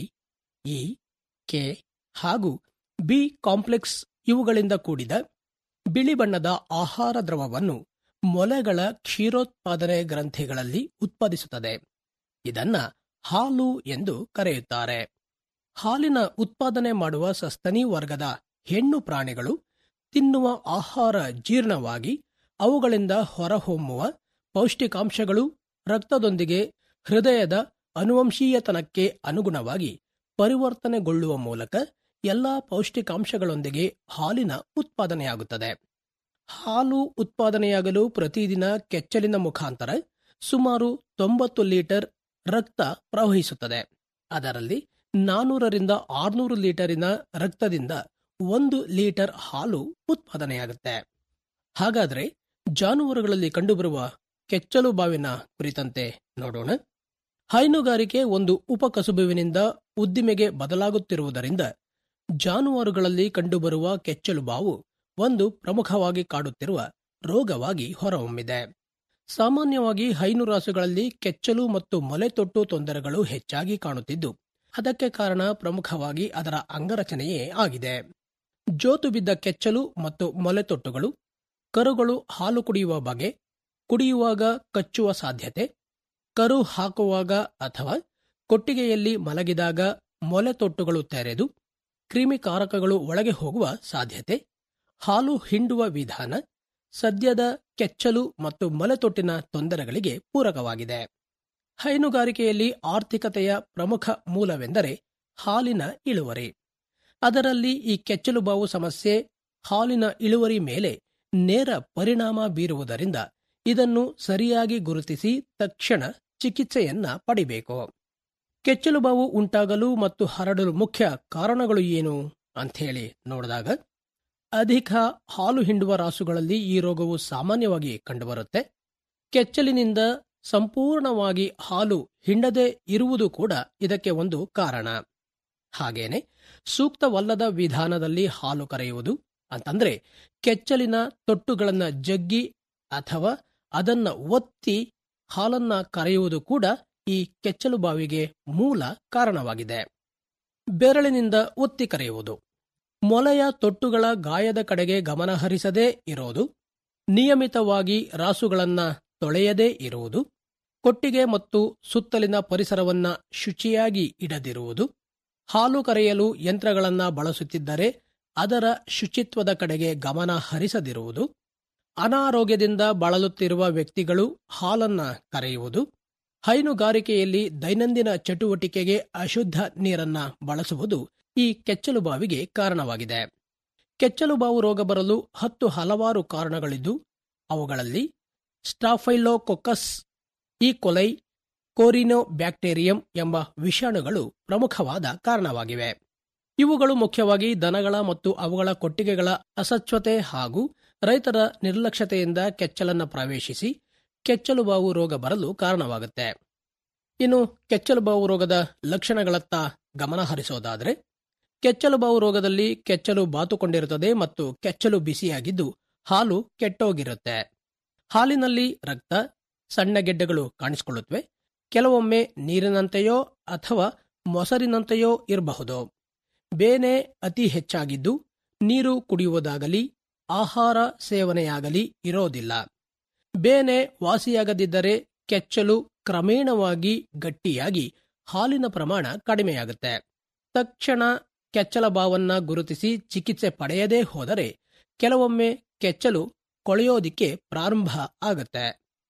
C: ಇ ಕೆ ಹಾಗೂ ಬಿ ಕಾಂಪ್ಲೆಕ್ಸ್ ಇವುಗಳಿಂದ ಕೂಡಿದ ಬಿಳಿ ಬಣ್ಣದ ಆಹಾರ ದ್ರವವನ್ನು ಮೊಲೆಗಳ ಕ್ಷೀರೋತ್ಪಾದನೆ ಗ್ರಂಥಿಗಳಲ್ಲಿ ಉತ್ಪಾದಿಸುತ್ತದೆ ಇದನ್ನ ಹಾಲು ಎಂದು ಕರೆಯುತ್ತಾರೆ ಹಾಲಿನ ಉತ್ಪಾದನೆ ಮಾಡುವ ಸಸ್ತನಿ ವರ್ಗದ ಹೆಣ್ಣು ಪ್ರಾಣಿಗಳು ತಿನ್ನುವ ಆಹಾರ ಜೀರ್ಣವಾಗಿ ಅವುಗಳಿಂದ ಹೊರಹೊಮ್ಮುವ ಪೌಷ್ಟಿಕಾಂಶಗಳು ರಕ್ತದೊಂದಿಗೆ ಹೃದಯದ ಅನುವಂಶೀಯತನಕ್ಕೆ ಅನುಗುಣವಾಗಿ ಪರಿವರ್ತನೆಗೊಳ್ಳುವ ಮೂಲಕ ಎಲ್ಲಾ ಪೌಷ್ಟಿಕಾಂಶಗಳೊಂದಿಗೆ ಹಾಲಿನ ಉತ್ಪಾದನೆಯಾಗುತ್ತದೆ ಹಾಲು ಉತ್ಪಾದನೆಯಾಗಲು ಪ್ರತಿದಿನ ಕೆಚ್ಚಲಿನ ಮುಖಾಂತರ ಸುಮಾರು ತೊಂಬತ್ತು ಲೀಟರ್ ರಕ್ತ ಪ್ರವಹಿಸುತ್ತದೆ ಅದರಲ್ಲಿ ನಾನೂರರಿಂದ ಆರ್ನೂರು ಲೀಟರಿನ ರಕ್ತದಿಂದ ಒಂದು ಲೀಟರ್ ಹಾಲು ಉತ್ಪಾದನೆಯಾಗುತ್ತೆ ಹಾಗಾದ್ರೆ ಜಾನುವಾರುಗಳಲ್ಲಿ ಕಂಡುಬರುವ ಕೆಚ್ಚಲು ಬಾವಿನ ಕುರಿತಂತೆ ನೋಡೋಣ ಹೈನುಗಾರಿಕೆ ಒಂದು ಉಪಕಸುಬುವಿನಿಂದ ಉದ್ದಿಮೆಗೆ ಬದಲಾಗುತ್ತಿರುವುದರಿಂದ ಜಾನುವಾರುಗಳಲ್ಲಿ ಕಂಡುಬರುವ ಕೆಚ್ಚಲು ಬಾವು ಒಂದು ಪ್ರಮುಖವಾಗಿ ಕಾಡುತ್ತಿರುವ ರೋಗವಾಗಿ ಹೊರಹೊಮ್ಮಿದೆ ಸಾಮಾನ್ಯವಾಗಿ ಹೈನುರಾಸುಗಳಲ್ಲಿ ಕೆಚ್ಚಲು ಮತ್ತು ಮೊಲೆತೊಟ್ಟು ತೊಂದರೆಗಳು ಹೆಚ್ಚಾಗಿ ಕಾಣುತ್ತಿದ್ದು ಅದಕ್ಕೆ ಕಾರಣ ಪ್ರಮುಖವಾಗಿ ಅದರ ಅಂಗರಚನೆಯೇ ಆಗಿದೆ ಜೋತು ಬಿದ್ದ ಕೆಚ್ಚಲು ಮತ್ತು ಮೊಲೆತೊಟ್ಟುಗಳು ಕರುಗಳು ಹಾಲು ಕುಡಿಯುವ ಬಗೆ ಕುಡಿಯುವಾಗ ಕಚ್ಚುವ ಸಾಧ್ಯತೆ ಕರು ಹಾಕುವಾಗ ಅಥವಾ ಕೊಟ್ಟಿಗೆಯಲ್ಲಿ ಮಲಗಿದಾಗ ಮೊಲೆತೊಟ್ಟುಗಳು ತೆರೆದು ಕ್ರಿಮಿಕಾರಕಗಳು ಒಳಗೆ ಹೋಗುವ ಸಾಧ್ಯತೆ ಹಾಲು ಹಿಂಡುವ ವಿಧಾನ ಸದ್ಯದ ಕೆಚ್ಚಲು ಮತ್ತು ಮೊಲೆತೊಟ್ಟಿನ ತೊಂದರೆಗಳಿಗೆ ಪೂರಕವಾಗಿದೆ ಹೈನುಗಾರಿಕೆಯಲ್ಲಿ ಆರ್ಥಿಕತೆಯ ಪ್ರಮುಖ ಮೂಲವೆಂದರೆ ಹಾಲಿನ ಇಳುವರಿ ಅದರಲ್ಲಿ ಈ ಕೆಚ್ಚಲು ಬಾವು ಸಮಸ್ಯೆ ಹಾಲಿನ ಇಳುವರಿ ಮೇಲೆ ನೇರ ಪರಿಣಾಮ ಬೀರುವುದರಿಂದ ಇದನ್ನು ಸರಿಯಾಗಿ ಗುರುತಿಸಿ ತಕ್ಷಣ ಚಿಕಿತ್ಸೆಯನ್ನ ಪಡಿಬೇಕು ಕೆಚ್ಚಲು ಬಾವು ಉಂಟಾಗಲು ಮತ್ತು ಹರಡಲು ಮುಖ್ಯ ಕಾರಣಗಳು ಏನು ಅಂಥೇಳಿ ನೋಡಿದಾಗ ಅಧಿಕ ಹಾಲು ಹಿಂಡುವ ರಾಸುಗಳಲ್ಲಿ ಈ ರೋಗವು ಸಾಮಾನ್ಯವಾಗಿ ಕಂಡುಬರುತ್ತೆ ಕೆಚ್ಚಲಿನಿಂದ ಸಂಪೂರ್ಣವಾಗಿ ಹಾಲು ಹಿಂಡದೆ ಇರುವುದು ಕೂಡ ಇದಕ್ಕೆ ಒಂದು ಕಾರಣ ಹಾಗೇನೆ ಸೂಕ್ತವಲ್ಲದ ವಿಧಾನದಲ್ಲಿ ಹಾಲು ಕರೆಯುವುದು ಅಂತಂದ್ರೆ ಕೆಚ್ಚಲಿನ ತೊಟ್ಟುಗಳನ್ನ ಜಗ್ಗಿ ಅಥವಾ ಅದನ್ನ ಒತ್ತಿ ಹಾಲನ್ನ ಕರೆಯುವುದು ಕೂಡ ಈ ಕೆಚ್ಚಲು ಬಾವಿಗೆ ಮೂಲ ಕಾರಣವಾಗಿದೆ ಬೆರಳಿನಿಂದ ಒತ್ತಿ ಕರೆಯುವುದು ಮೊಲೆಯ ತೊಟ್ಟುಗಳ ಗಾಯದ ಕಡೆಗೆ ಗಮನ ಹರಿಸದೇ ಇರೋದು ನಿಯಮಿತವಾಗಿ ರಾಸುಗಳನ್ನ ತೊಳೆಯದೇ ಇರುವುದು ಕೊಟ್ಟಿಗೆ ಮತ್ತು ಸುತ್ತಲಿನ ಪರಿಸರವನ್ನ ಶುಚಿಯಾಗಿ ಇಡದಿರುವುದು ಹಾಲು ಕರೆಯಲು ಯಂತ್ರಗಳನ್ನ ಬಳಸುತ್ತಿದ್ದರೆ ಅದರ ಶುಚಿತ್ವದ ಕಡೆಗೆ ಗಮನ ಹರಿಸದಿರುವುದು ಅನಾರೋಗ್ಯದಿಂದ ಬಳಲುತ್ತಿರುವ ವ್ಯಕ್ತಿಗಳು ಹಾಲನ್ನ ಕರೆಯುವುದು ಹೈನುಗಾರಿಕೆಯಲ್ಲಿ ದೈನಂದಿನ ಚಟುವಟಿಕೆಗೆ ಅಶುದ್ಧ ನೀರನ್ನ ಬಳಸುವುದು ಈ ಕೆಚ್ಚಲು ಬಾವಿಗೆ ಕಾರಣವಾಗಿದೆ ಕೆಚ್ಚಲು ಬಾವು ರೋಗ ಬರಲು ಹತ್ತು ಹಲವಾರು ಕಾರಣಗಳಿದ್ದು ಅವುಗಳಲ್ಲಿ ಸ್ಟಾಫೈಲೋಕೊಕಸ್ ಈ ಕೊಲೈ ಕೋರಿನೋ ಬ್ಯಾಕ್ಟೀರಿಯಂ ಎಂಬ ವಿಷಾಣುಗಳು ಪ್ರಮುಖವಾದ ಕಾರಣವಾಗಿವೆ ಇವುಗಳು ಮುಖ್ಯವಾಗಿ ದನಗಳ ಮತ್ತು ಅವುಗಳ ಕೊಟ್ಟಿಗೆಗಳ ಅಸಚ್ಛತೆ ಹಾಗೂ ರೈತರ ನಿರ್ಲಕ್ಷ್ಯತೆಯಿಂದ ಕೆಚ್ಚಲನ್ನ ಪ್ರವೇಶಿಸಿ ಕೆಚ್ಚಲು ಬಾವು ರೋಗ ಬರಲು ಕಾರಣವಾಗುತ್ತೆ ಇನ್ನು ಕೆಚ್ಚಲು ಬಾವು ರೋಗದ ಲಕ್ಷಣಗಳತ್ತ ಗಮನ ಹರಿಸೋದಾದ್ರೆ ಕೆಚ್ಚಲು ಬಾವು ರೋಗದಲ್ಲಿ ಕೆಚ್ಚಲು ಬಾತುಕೊಂಡಿರುತ್ತದೆ ಮತ್ತು ಕೆಚ್ಚಲು ಬಿಸಿಯಾಗಿದ್ದು ಹಾಲು ಕೆಟ್ಟೋಗಿರುತ್ತೆ ಹಾಲಿನಲ್ಲಿ ರಕ್ತ ಸಣ್ಣ ಗೆಡ್ಡೆಗಳು ಕಾಣಿಸಿಕೊಳ್ಳುತ್ತವೆ ಕೆಲವೊಮ್ಮೆ ನೀರಿನಂತೆಯೋ ಅಥವಾ ಮೊಸರಿನಂತೆಯೋ ಇರಬಹುದು ಬೇನೆ ಅತಿ ಹೆಚ್ಚಾಗಿದ್ದು ನೀರು ಕುಡಿಯುವುದಾಗಲಿ ಆಹಾರ ಸೇವನೆಯಾಗಲಿ ಇರೋದಿಲ್ಲ ಬೇನೆ ವಾಸಿಯಾಗದಿದ್ದರೆ ಕೆಚ್ಚಲು ಕ್ರಮೇಣವಾಗಿ ಗಟ್ಟಿಯಾಗಿ ಹಾಲಿನ ಪ್ರಮಾಣ ಕಡಿಮೆಯಾಗುತ್ತೆ ತಕ್ಷಣ ಕೆಚ್ಚಲ ಬಾವನ್ನ ಗುರುತಿಸಿ ಚಿಕಿತ್ಸೆ ಪಡೆಯದೇ ಹೋದರೆ ಕೆಲವೊಮ್ಮೆ ಕೆಚ್ಚಲು ಕೊಳೆಯೋದಿಕ್ಕೆ ಪ್ರಾರಂಭ ಆಗುತ್ತೆ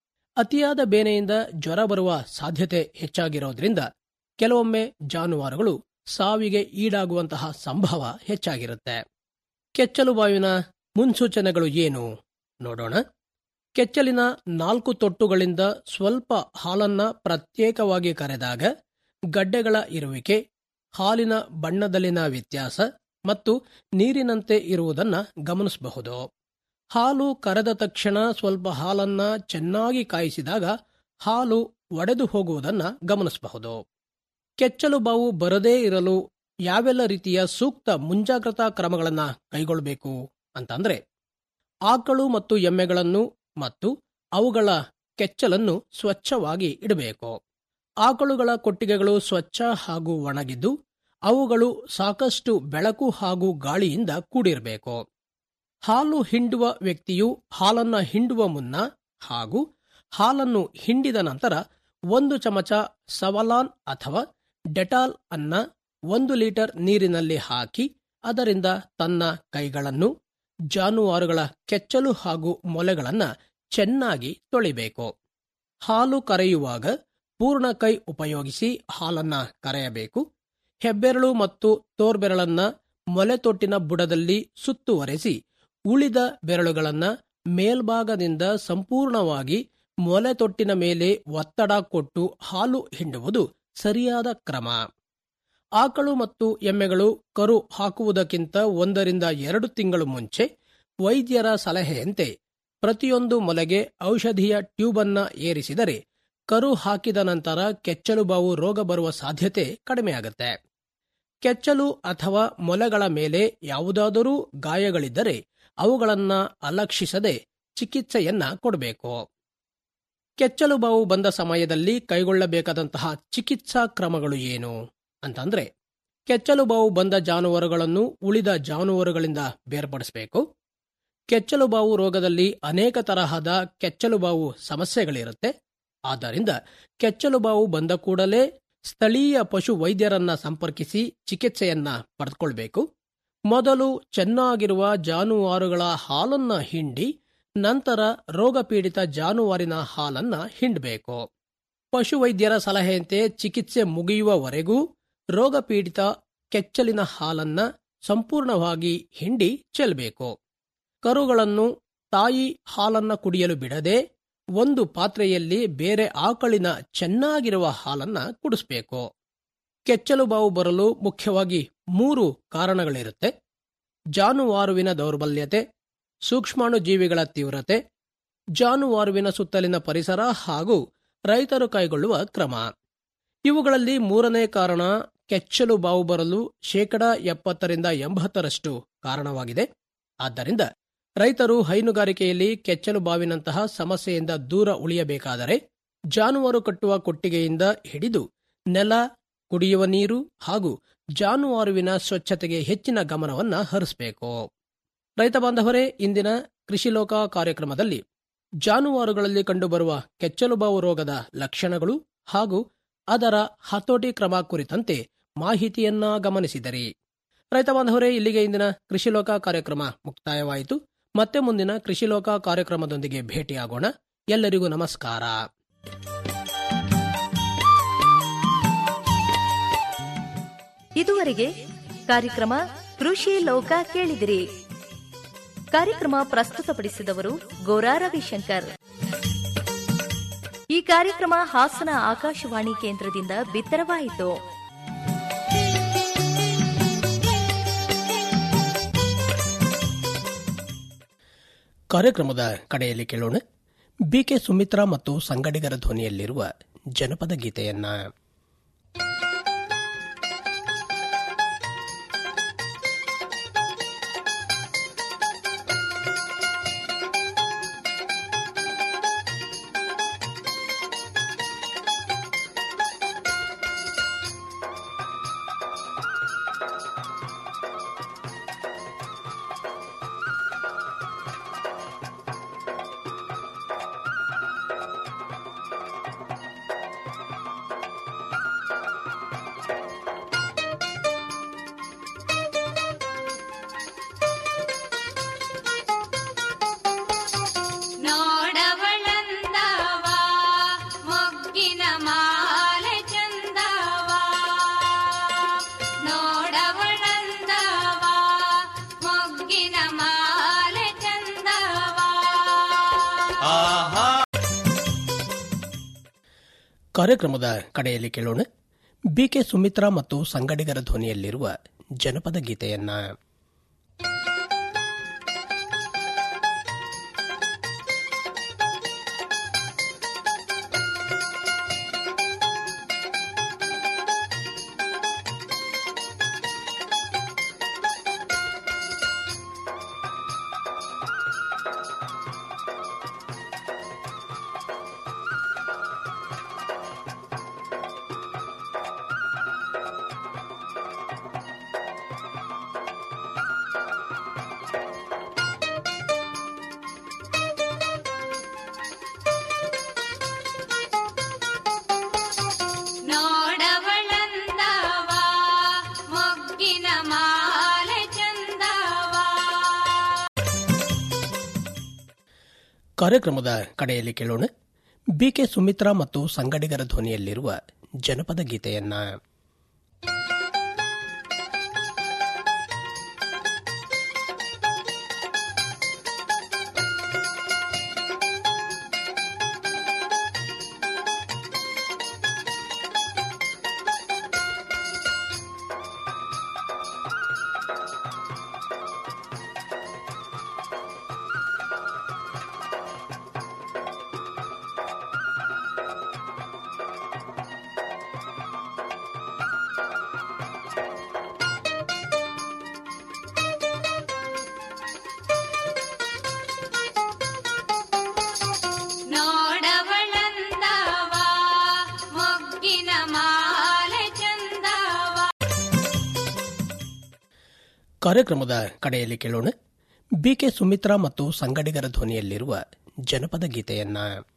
C: ಅತಿಯಾದ ಬೇನೆಯಿಂದ ಜ್ವರ ಬರುವ ಸಾಧ್ಯತೆ ಹೆಚ್ಚಾಗಿರೋದ್ರಿಂದ ಕೆಲವೊಮ್ಮೆ ಜಾನುವಾರುಗಳು ಸಾವಿಗೆ ಈಡಾಗುವಂತಹ ಸಂಭವ ಹೆಚ್ಚಾಗಿರುತ್ತೆ ಕೆಚ್ಚಲು ಬಾವಿನ ಮುನ್ಸೂಚನೆಗಳು ಏನು ನೋಡೋಣ ಕೆಚ್ಚಲಿನ ನಾಲ್ಕು ತೊಟ್ಟುಗಳಿಂದ ಸ್ವಲ್ಪ ಹಾಲನ್ನ ಪ್ರತ್ಯೇಕವಾಗಿ ಕರೆದಾಗ ಗಡ್ಡೆಗಳ ಇರುವಿಕೆ ಹಾಲಿನ ಬಣ್ಣದಲ್ಲಿನ ವ್ಯತ್ಯಾಸ ಮತ್ತು ನೀರಿನಂತೆ ಇರುವುದನ್ನ ಗಮನಿಸಬಹುದು ಹಾಲು ಕರೆದ ತಕ್ಷಣ ಸ್ವಲ್ಪ ಹಾಲನ್ನ ಚೆನ್ನಾಗಿ ಕಾಯಿಸಿದಾಗ ಹಾಲು ಒಡೆದು ಹೋಗುವುದನ್ನ ಗಮನಿಸಬಹುದು ಕೆಚ್ಚಲು ಬಾವು ಬರದೇ ಇರಲು ಯಾವೆಲ್ಲ ರೀತಿಯ ಸೂಕ್ತ ಮುಂಜಾಗ್ರತಾ ಕ್ರಮಗಳನ್ನ ಕೈಗೊಳ್ಳಬೇಕು ಅಂತಂದ್ರೆ ಆಕಳು ಮತ್ತು ಎಮ್ಮೆಗಳನ್ನು ಮತ್ತು ಅವುಗಳ ಕೆಚ್ಚಲನ್ನು ಸ್ವಚ್ಛವಾಗಿ ಇಡಬೇಕು ಆಕಳುಗಳ ಕೊಟ್ಟಿಗೆಗಳು ಸ್ವಚ್ಛ ಹಾಗೂ ಒಣಗಿದ್ದು ಅವುಗಳು ಸಾಕಷ್ಟು ಬೆಳಕು ಹಾಗೂ ಗಾಳಿಯಿಂದ ಕೂಡಿರಬೇಕು ಹಾಲು ಹಿಂಡುವ ವ್ಯಕ್ತಿಯು ಹಾಲನ್ನ ಹಿಂಡುವ ಮುನ್ನ ಹಾಗೂ ಹಾಲನ್ನು ಹಿಂಡಿದ ನಂತರ ಒಂದು ಚಮಚ ಸವಲಾನ್ ಅಥವಾ ಡೆಟಾಲ್ ಅನ್ನ ಒಂದು ಲೀಟರ್ ನೀರಿನಲ್ಲಿ ಹಾಕಿ ಅದರಿಂದ ತನ್ನ ಕೈಗಳನ್ನು ಜಾನುವಾರುಗಳ ಕೆಚ್ಚಲು ಹಾಗೂ ಮೊಲೆಗಳನ್ನ ಚೆನ್ನಾಗಿ ತೊಳಿಬೇಕು ಹಾಲು ಕರೆಯುವಾಗ ಪೂರ್ಣ ಕೈ ಉಪಯೋಗಿಸಿ ಹಾಲನ್ನ ಕರೆಯಬೇಕು ಹೆಬ್ಬೆರಳು ಮತ್ತು ತೋರ್ಬೆರಳನ್ನ ಮೊಲೆತೊಟ್ಟಿನ ಬುಡದಲ್ಲಿ ಸುತ್ತುವರೆಸಿ ಉಳಿದ ಬೆರಳುಗಳನ್ನ ಮೇಲ್ಭಾಗದಿಂದ ಸಂಪೂರ್ಣವಾಗಿ ಮೊಲೆತೊಟ್ಟಿನ ಮೇಲೆ ಒತ್ತಡ ಕೊಟ್ಟು ಹಾಲು ಹಿಂಡುವುದು ಸರಿಯಾದ ಕ್ರಮ ಆಕಳು ಮತ್ತು ಎಮ್ಮೆಗಳು ಕರು ಹಾಕುವುದಕ್ಕಿಂತ ಒಂದರಿಂದ ಎರಡು ತಿಂಗಳು ಮುಂಚೆ ವೈದ್ಯರ ಸಲಹೆಯಂತೆ ಪ್ರತಿಯೊಂದು ಮೊಲೆಗೆ ಔಷಧಿಯ ಟ್ಯೂಬನ್ನ ಏರಿಸಿದರೆ ಕರು ಹಾಕಿದ ನಂತರ ಕೆಚ್ಚಲು ಬಾವು ರೋಗ ಬರುವ ಸಾಧ್ಯತೆ ಕಡಿಮೆಯಾಗುತ್ತೆ ಕೆಚ್ಚಲು ಅಥವಾ ಮೊಲೆಗಳ ಮೇಲೆ ಯಾವುದಾದರೂ ಗಾಯಗಳಿದ್ದರೆ ಅವುಗಳನ್ನ ಅಲಕ್ಷಿಸದೆ ಚಿಕಿತ್ಸೆಯನ್ನ ಕೊಡಬೇಕು ಕೆಚ್ಚಲು ಬಾವು ಬಂದ ಸಮಯದಲ್ಲಿ ಕೈಗೊಳ್ಳಬೇಕಾದಂತಹ ಚಿಕಿತ್ಸಾ ಕ್ರಮಗಳು ಏನು ಅಂತಂದ್ರೆ ಕೆಚ್ಚಲು ಬಾವು ಬಂದ ಜಾನುವಾರುಗಳನ್ನು ಉಳಿದ ಜಾನುವಾರುಗಳಿಂದ ಬೇರ್ಪಡಿಸಬೇಕು ಕೆಚ್ಚಲು ಬಾವು ರೋಗದಲ್ಲಿ ಅನೇಕ ತರಹದ ಕೆಚ್ಚಲು ಬಾವು ಸಮಸ್ಯೆಗಳಿರುತ್ತೆ ಆದ್ದರಿಂದ ಕೆಚ್ಚಲು ಬಾವು ಬಂದ ಕೂಡಲೇ ಸ್ಥಳೀಯ ಪಶು ವೈದ್ಯರನ್ನ ಸಂಪರ್ಕಿಸಿ ಚಿಕಿತ್ಸೆಯನ್ನ ಪಡೆದುಕೊಳ್ಬೇಕು ಮೊದಲು ಚೆನ್ನಾಗಿರುವ ಜಾನುವಾರುಗಳ ಹಾಲನ್ನ ಹಿಂಡಿ ನಂತರ ರೋಗಪೀಡಿತ ಜಾನುವಾರಿನ ಹಾಲನ್ನ ಹಿಂಡಬೇಕು ಪಶುವೈದ್ಯರ ಸಲಹೆಯಂತೆ ಚಿಕಿತ್ಸೆ ಮುಗಿಯುವವರೆಗೂ ರೋಗಪೀಡಿತ ಕೆಚ್ಚಲಿನ ಹಾಲನ್ನ ಸಂಪೂರ್ಣವಾಗಿ ಹಿಂಡಿ ಚೆಲ್ಲಬೇಕು ಕರುಗಳನ್ನು ತಾಯಿ ಹಾಲನ್ನ ಕುಡಿಯಲು ಬಿಡದೆ ಒಂದು ಪಾತ್ರೆಯಲ್ಲಿ ಬೇರೆ ಆಕಳಿನ ಚೆನ್ನಾಗಿರುವ ಹಾಲನ್ನ ಕುಡಿಸ್ಬೇಕು ಕೆಚ್ಚಲು ಬಾವು ಬರಲು ಮುಖ್ಯವಾಗಿ ಮೂರು ಕಾರಣಗಳಿರುತ್ತೆ ಜಾನುವಾರುವಿನ ದೌರ್ಬಲ್ಯತೆ ಸೂಕ್ಷ್ಮಾಣು ಜೀವಿಗಳ ತೀವ್ರತೆ ಜಾನುವಾರುವಿನ ಸುತ್ತಲಿನ ಪರಿಸರ ಹಾಗೂ ರೈತರು ಕೈಗೊಳ್ಳುವ ಕ್ರಮ ಇವುಗಳಲ್ಲಿ ಮೂರನೇ ಕಾರಣ ಕೆಚ್ಚಲು ಬಾವು ಬರಲು ಶೇಕಡ ಎಪ್ಪತ್ತರಿಂದ ಎಂಬತ್ತರಷ್ಟು ಕಾರಣವಾಗಿದೆ ಆದ್ದರಿಂದ ರೈತರು ಹೈನುಗಾರಿಕೆಯಲ್ಲಿ ಕೆಚ್ಚಲು ಬಾವಿನಂತಹ ಸಮಸ್ಯೆಯಿಂದ ದೂರ ಉಳಿಯಬೇಕಾದರೆ ಜಾನುವಾರು ಕಟ್ಟುವ ಕೊಟ್ಟಿಗೆಯಿಂದ ಹಿಡಿದು ನೆಲ ಕುಡಿಯುವ ನೀರು ಹಾಗೂ ಜಾನುವಾರುವಿನ ಸ್ವಚ್ಛತೆಗೆ ಹೆಚ್ಚಿನ ಗಮನವನ್ನ ಹರಿಸಬೇಕು ರೈತ ಬಾಂಧವರೇ ಇಂದಿನ ಕೃಷಿ ಲೋಕ ಕಾರ್ಯಕ್ರಮದಲ್ಲಿ ಜಾನುವಾರುಗಳಲ್ಲಿ ಕಂಡುಬರುವ ಕೆಚ್ಚಲುಬಾವು ರೋಗದ ಲಕ್ಷಣಗಳು ಹಾಗೂ ಅದರ ಹತೋಟಿ ಕ್ರಮ ಕುರಿತಂತೆ ಮಾಹಿತಿಯನ್ನ ಗಮನಿಸಿದರಿ ರೈತ ಬಾಂಧವರೇ ಇಲ್ಲಿಗೆ ಇಂದಿನ ಕೃಷಿ ಲೋಕ ಕಾರ್ಯಕ್ರಮ ಮುಕ್ತಾಯವಾಯಿತು ಮತ್ತೆ ಮುಂದಿನ ಕೃಷಿ ಲೋಕ ಕಾರ್ಯಕ್ರಮದೊಂದಿಗೆ ಭೇಟಿಯಾಗೋಣ ಎಲ್ಲರಿಗೂ ನಮಸ್ಕಾರ
D: ಇದುವರೆಗೆ ಕಾರ್ಯಕ್ರಮ ಕೃಷಿ ಲೋಕ ಕೇಳಿದಿರಿ ಕಾರ್ಯಕ್ರಮ ಪ್ರಸ್ತುತಪಡಿಸಿದವರು ಗೋರಾ ರವಿಶಂಕರ್ ಈ ಕಾರ್ಯಕ್ರಮ ಹಾಸನ ಆಕಾಶವಾಣಿ ಕೇಂದ್ರದಿಂದ ಬಿತ್ತರವಾಯಿತು
C: ಕಾರ್ಯಕ್ರಮದ ಕಡೆಯಲ್ಲಿ ಕೇಳೋಣ ಬಿಕೆ ಸುಮಿತ್ರಾ ಮತ್ತು ಸಂಗಡಿಗರ ಧ್ವನಿಯಲ್ಲಿರುವ ಜನಪದ ಗೀತೆಯನ್ನ ಕಾರ್ಯಕ್ರಮದ ಕಡೆಯಲ್ಲಿ ಕೇಳೋಣ ಬಿಕೆ ಸುಮಿತ್ರಾ ಮತ್ತು ಸಂಗಡಿಗರ ಧ್ವನಿಯಲ್ಲಿರುವ ಜನಪದ ಗೀತೆಯನ್ನ
E: ನೋಡವಳಂದವ ಮೊಗ್ಗಿನ ಮಾಲೆ ಚಂದವ
C: ಕಾರ್ಯಕ್ರಮದ ಕಡೆಯಲ್ಲಿ ಕೇಳೋಣ ಬಿಕೆ ಸುಮಿತ್ರಾ ಮತ್ತು ಸಂಗಡಿಗರ ಧ್ವನಿಯಲ್ಲಿರುವ ಜನಪದ ಗೀತೆಯನ್ನ
E: ನೋಡವಳಂದವ ಮೊಗ್ಗಿನ ಮಾಲೆ ಚಂದವ
C: ಕಾರ್ಯಕ್ರಮದ ಕಡೆಯಲ್ಲಿ ಕೇಳೋಣ ಬಿಕೆ ಸುಮಿತ್ರಾ ಮತ್ತು ಸಂಗಡಿಗರ ಧ್ವನಿಯಲ್ಲಿರುವ ಜನಪದ ಗೀತೆಯನ್ನ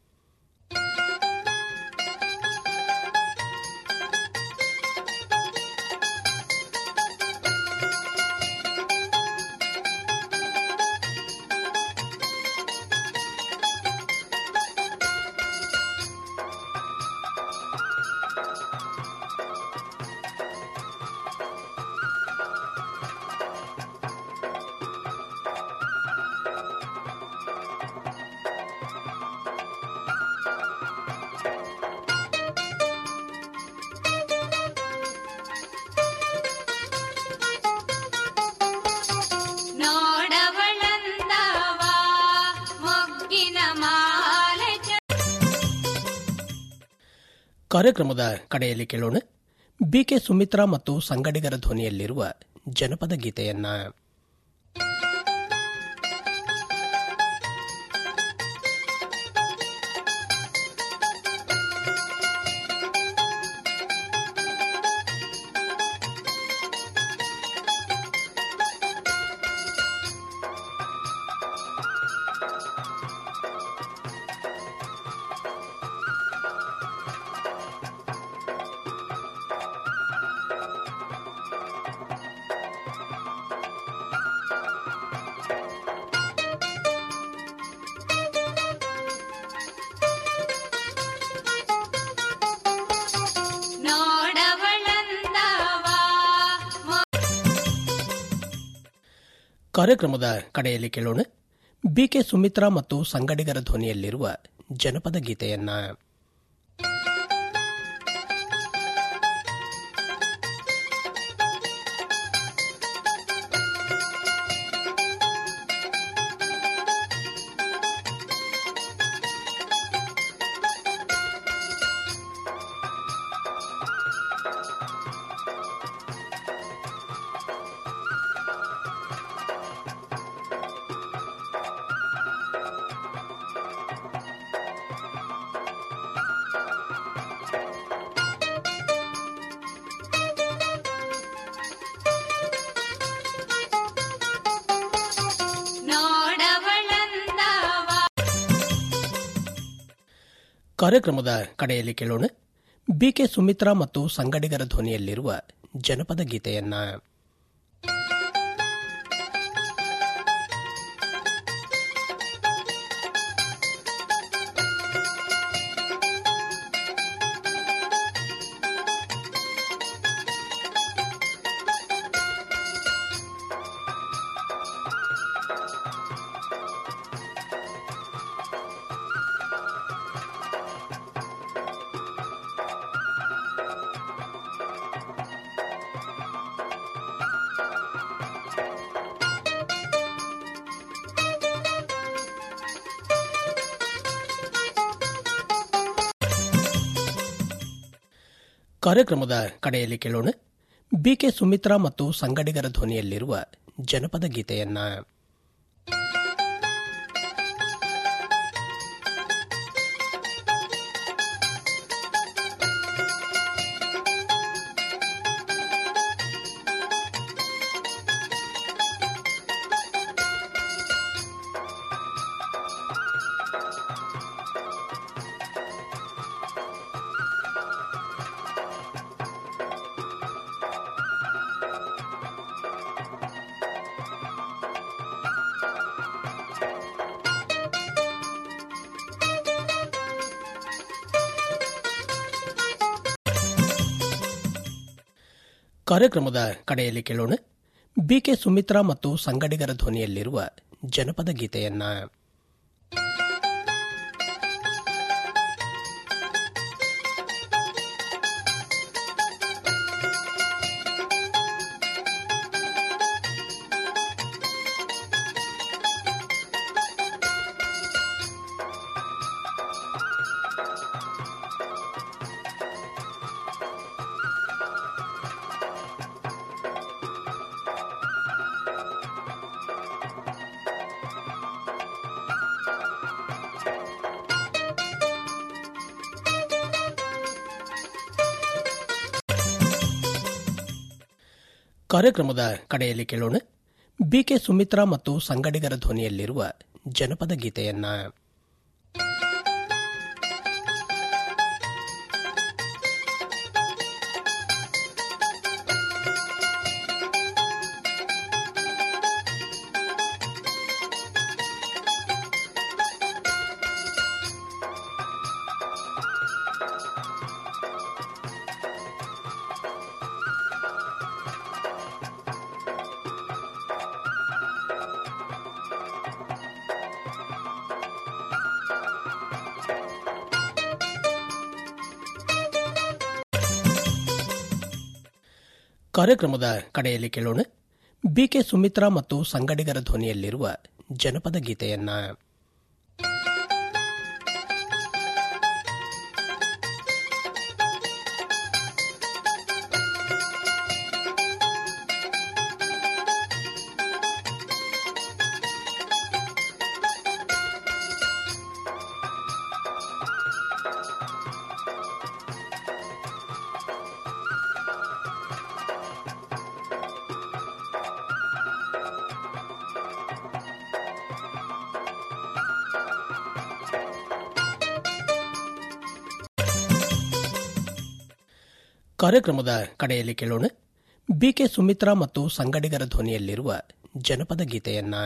E: ನೋಡವಳಂದವ ಮೊಗ್ಗಿನ ಮಾಲೆ
C: ಕಾರ್ಯಕ್ರಮದ ಕಡೆಯಲ್ಲಿ ಕೇಳೋಣ ಬಿಕೆ ಸುಮಿತ್ರಾ ಮತ್ತು ಸಂಗಡಿಗರ ಧ್ವನಿಯಲ್ಲಿರುವ ಜನಪದ ಗೀತೆಯನ್ನ
E: ನೋಡವಳಂದವ
C: ಕಾರ್ಯಕ್ರಮದ ಕಡೆಯಲ್ಲಿ ಕೇಳೋಣ ಬಿಕೆ ಸುಮಿತ್ರಾ ಮತ್ತು ಸಂಗಡಿಗರ ಧ್ವನಿಯಲ್ಲಿರುವ ಜನಪದ ಗೀತೆಯನ್ನ
E: ನೋಡವಳಂದವ
C: ಕಾರ್ಯಕ್ರಮದ ಕಡೆಯಲ್ಲಿ ಕೇಳೋಣ ಬಿಕೆ ಸುಮಿತ್ರಾ ಮತ್ತು ಸಂಗಡಿಗರ ಧ್ವನಿಯಲ್ಲಿರುವ ಜನಪದ ಗೀತೆಯನ್ನ ಕಾರ್ಯಕ್ರಮದ ಕಡೆಯಲ್ಲಿ ಕೇಳೋಣ ಬಿಕೆ ಸುಮಿತ್ರಾ ಮತ್ತು ಸಂಗಡಿಗರ ಧ್ವನಿಯಲ್ಲಿರುವ ಜನಪದ ಗೀತೆಯನ್ನ ಕಾರ್ಯಕ್ರಮದ ಕಡೆಯಲ್ಲಿ ಕೇಳೋಣ ಬಿಕೆ ಸುಮಿತ್ರಾ ಮತ್ತು ಸಂಗಡಿಗರ ಧ್ವನಿಯಲ್ಲಿರುವ ಜನಪದ ಗೀತೆಯನ್ನ ಕಾರ್ಯಕ್ರಮದ ಕಡೆಯಲ್ಲಿ ಕೇಳೋಣ ಬಿಕೆ ಸುಮಿತ್ರಾ ಮತ್ತು ಸಂಗಡಿಗರ ಧ್ವನಿಯಲ್ಲಿರುವ ಜನಪದ ಗೀತೆಯನ್ನ ಕಾರ್ಯಕ್ರಮದ ಕಡೆಯಲ್ಲಿ ಕೇಳೋಣ ಬಿಕೆ ಸುಮಿತ್ರಾ ಮತ್ತು ಸಂಗಡಿಗರ ಧ್ವನಿಯಲ್ಲಿರುವ ಜನಪದ ಗೀತೆಯನ್ನ ಕಾರ್ಯಕ್ರಮದ ಕಡೆಯಲ್ಲಿ ಕೇಳೋಣ ಬಿಕೆ ಸುಮಿತ್ರಾ ಮತ್ತು ಸಂಗಡಿಗರ ಧ್ವನಿಯಲ್ಲಿರುವ ಜನಪದ ಗೀತೆಯನ್ನ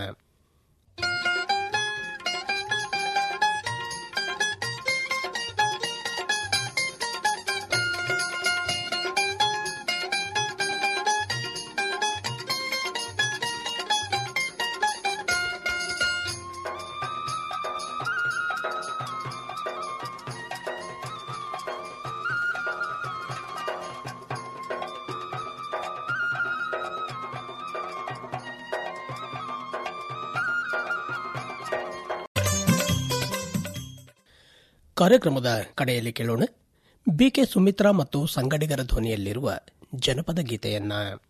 C: ಕಾರ್ಯಕ್ರಮದ ಕಡೆಯಲ್ಲಿ ಕೇಳೋಣ ಬಿಕೆ ಸುಮಿತ್ರಾ ಮತ್ತು ಸಂಗಡಿಗರ ಧ್ವನಿಯಲ್ಲಿರುವ ಜನಪದ ಗೀತೆಯನ್ನ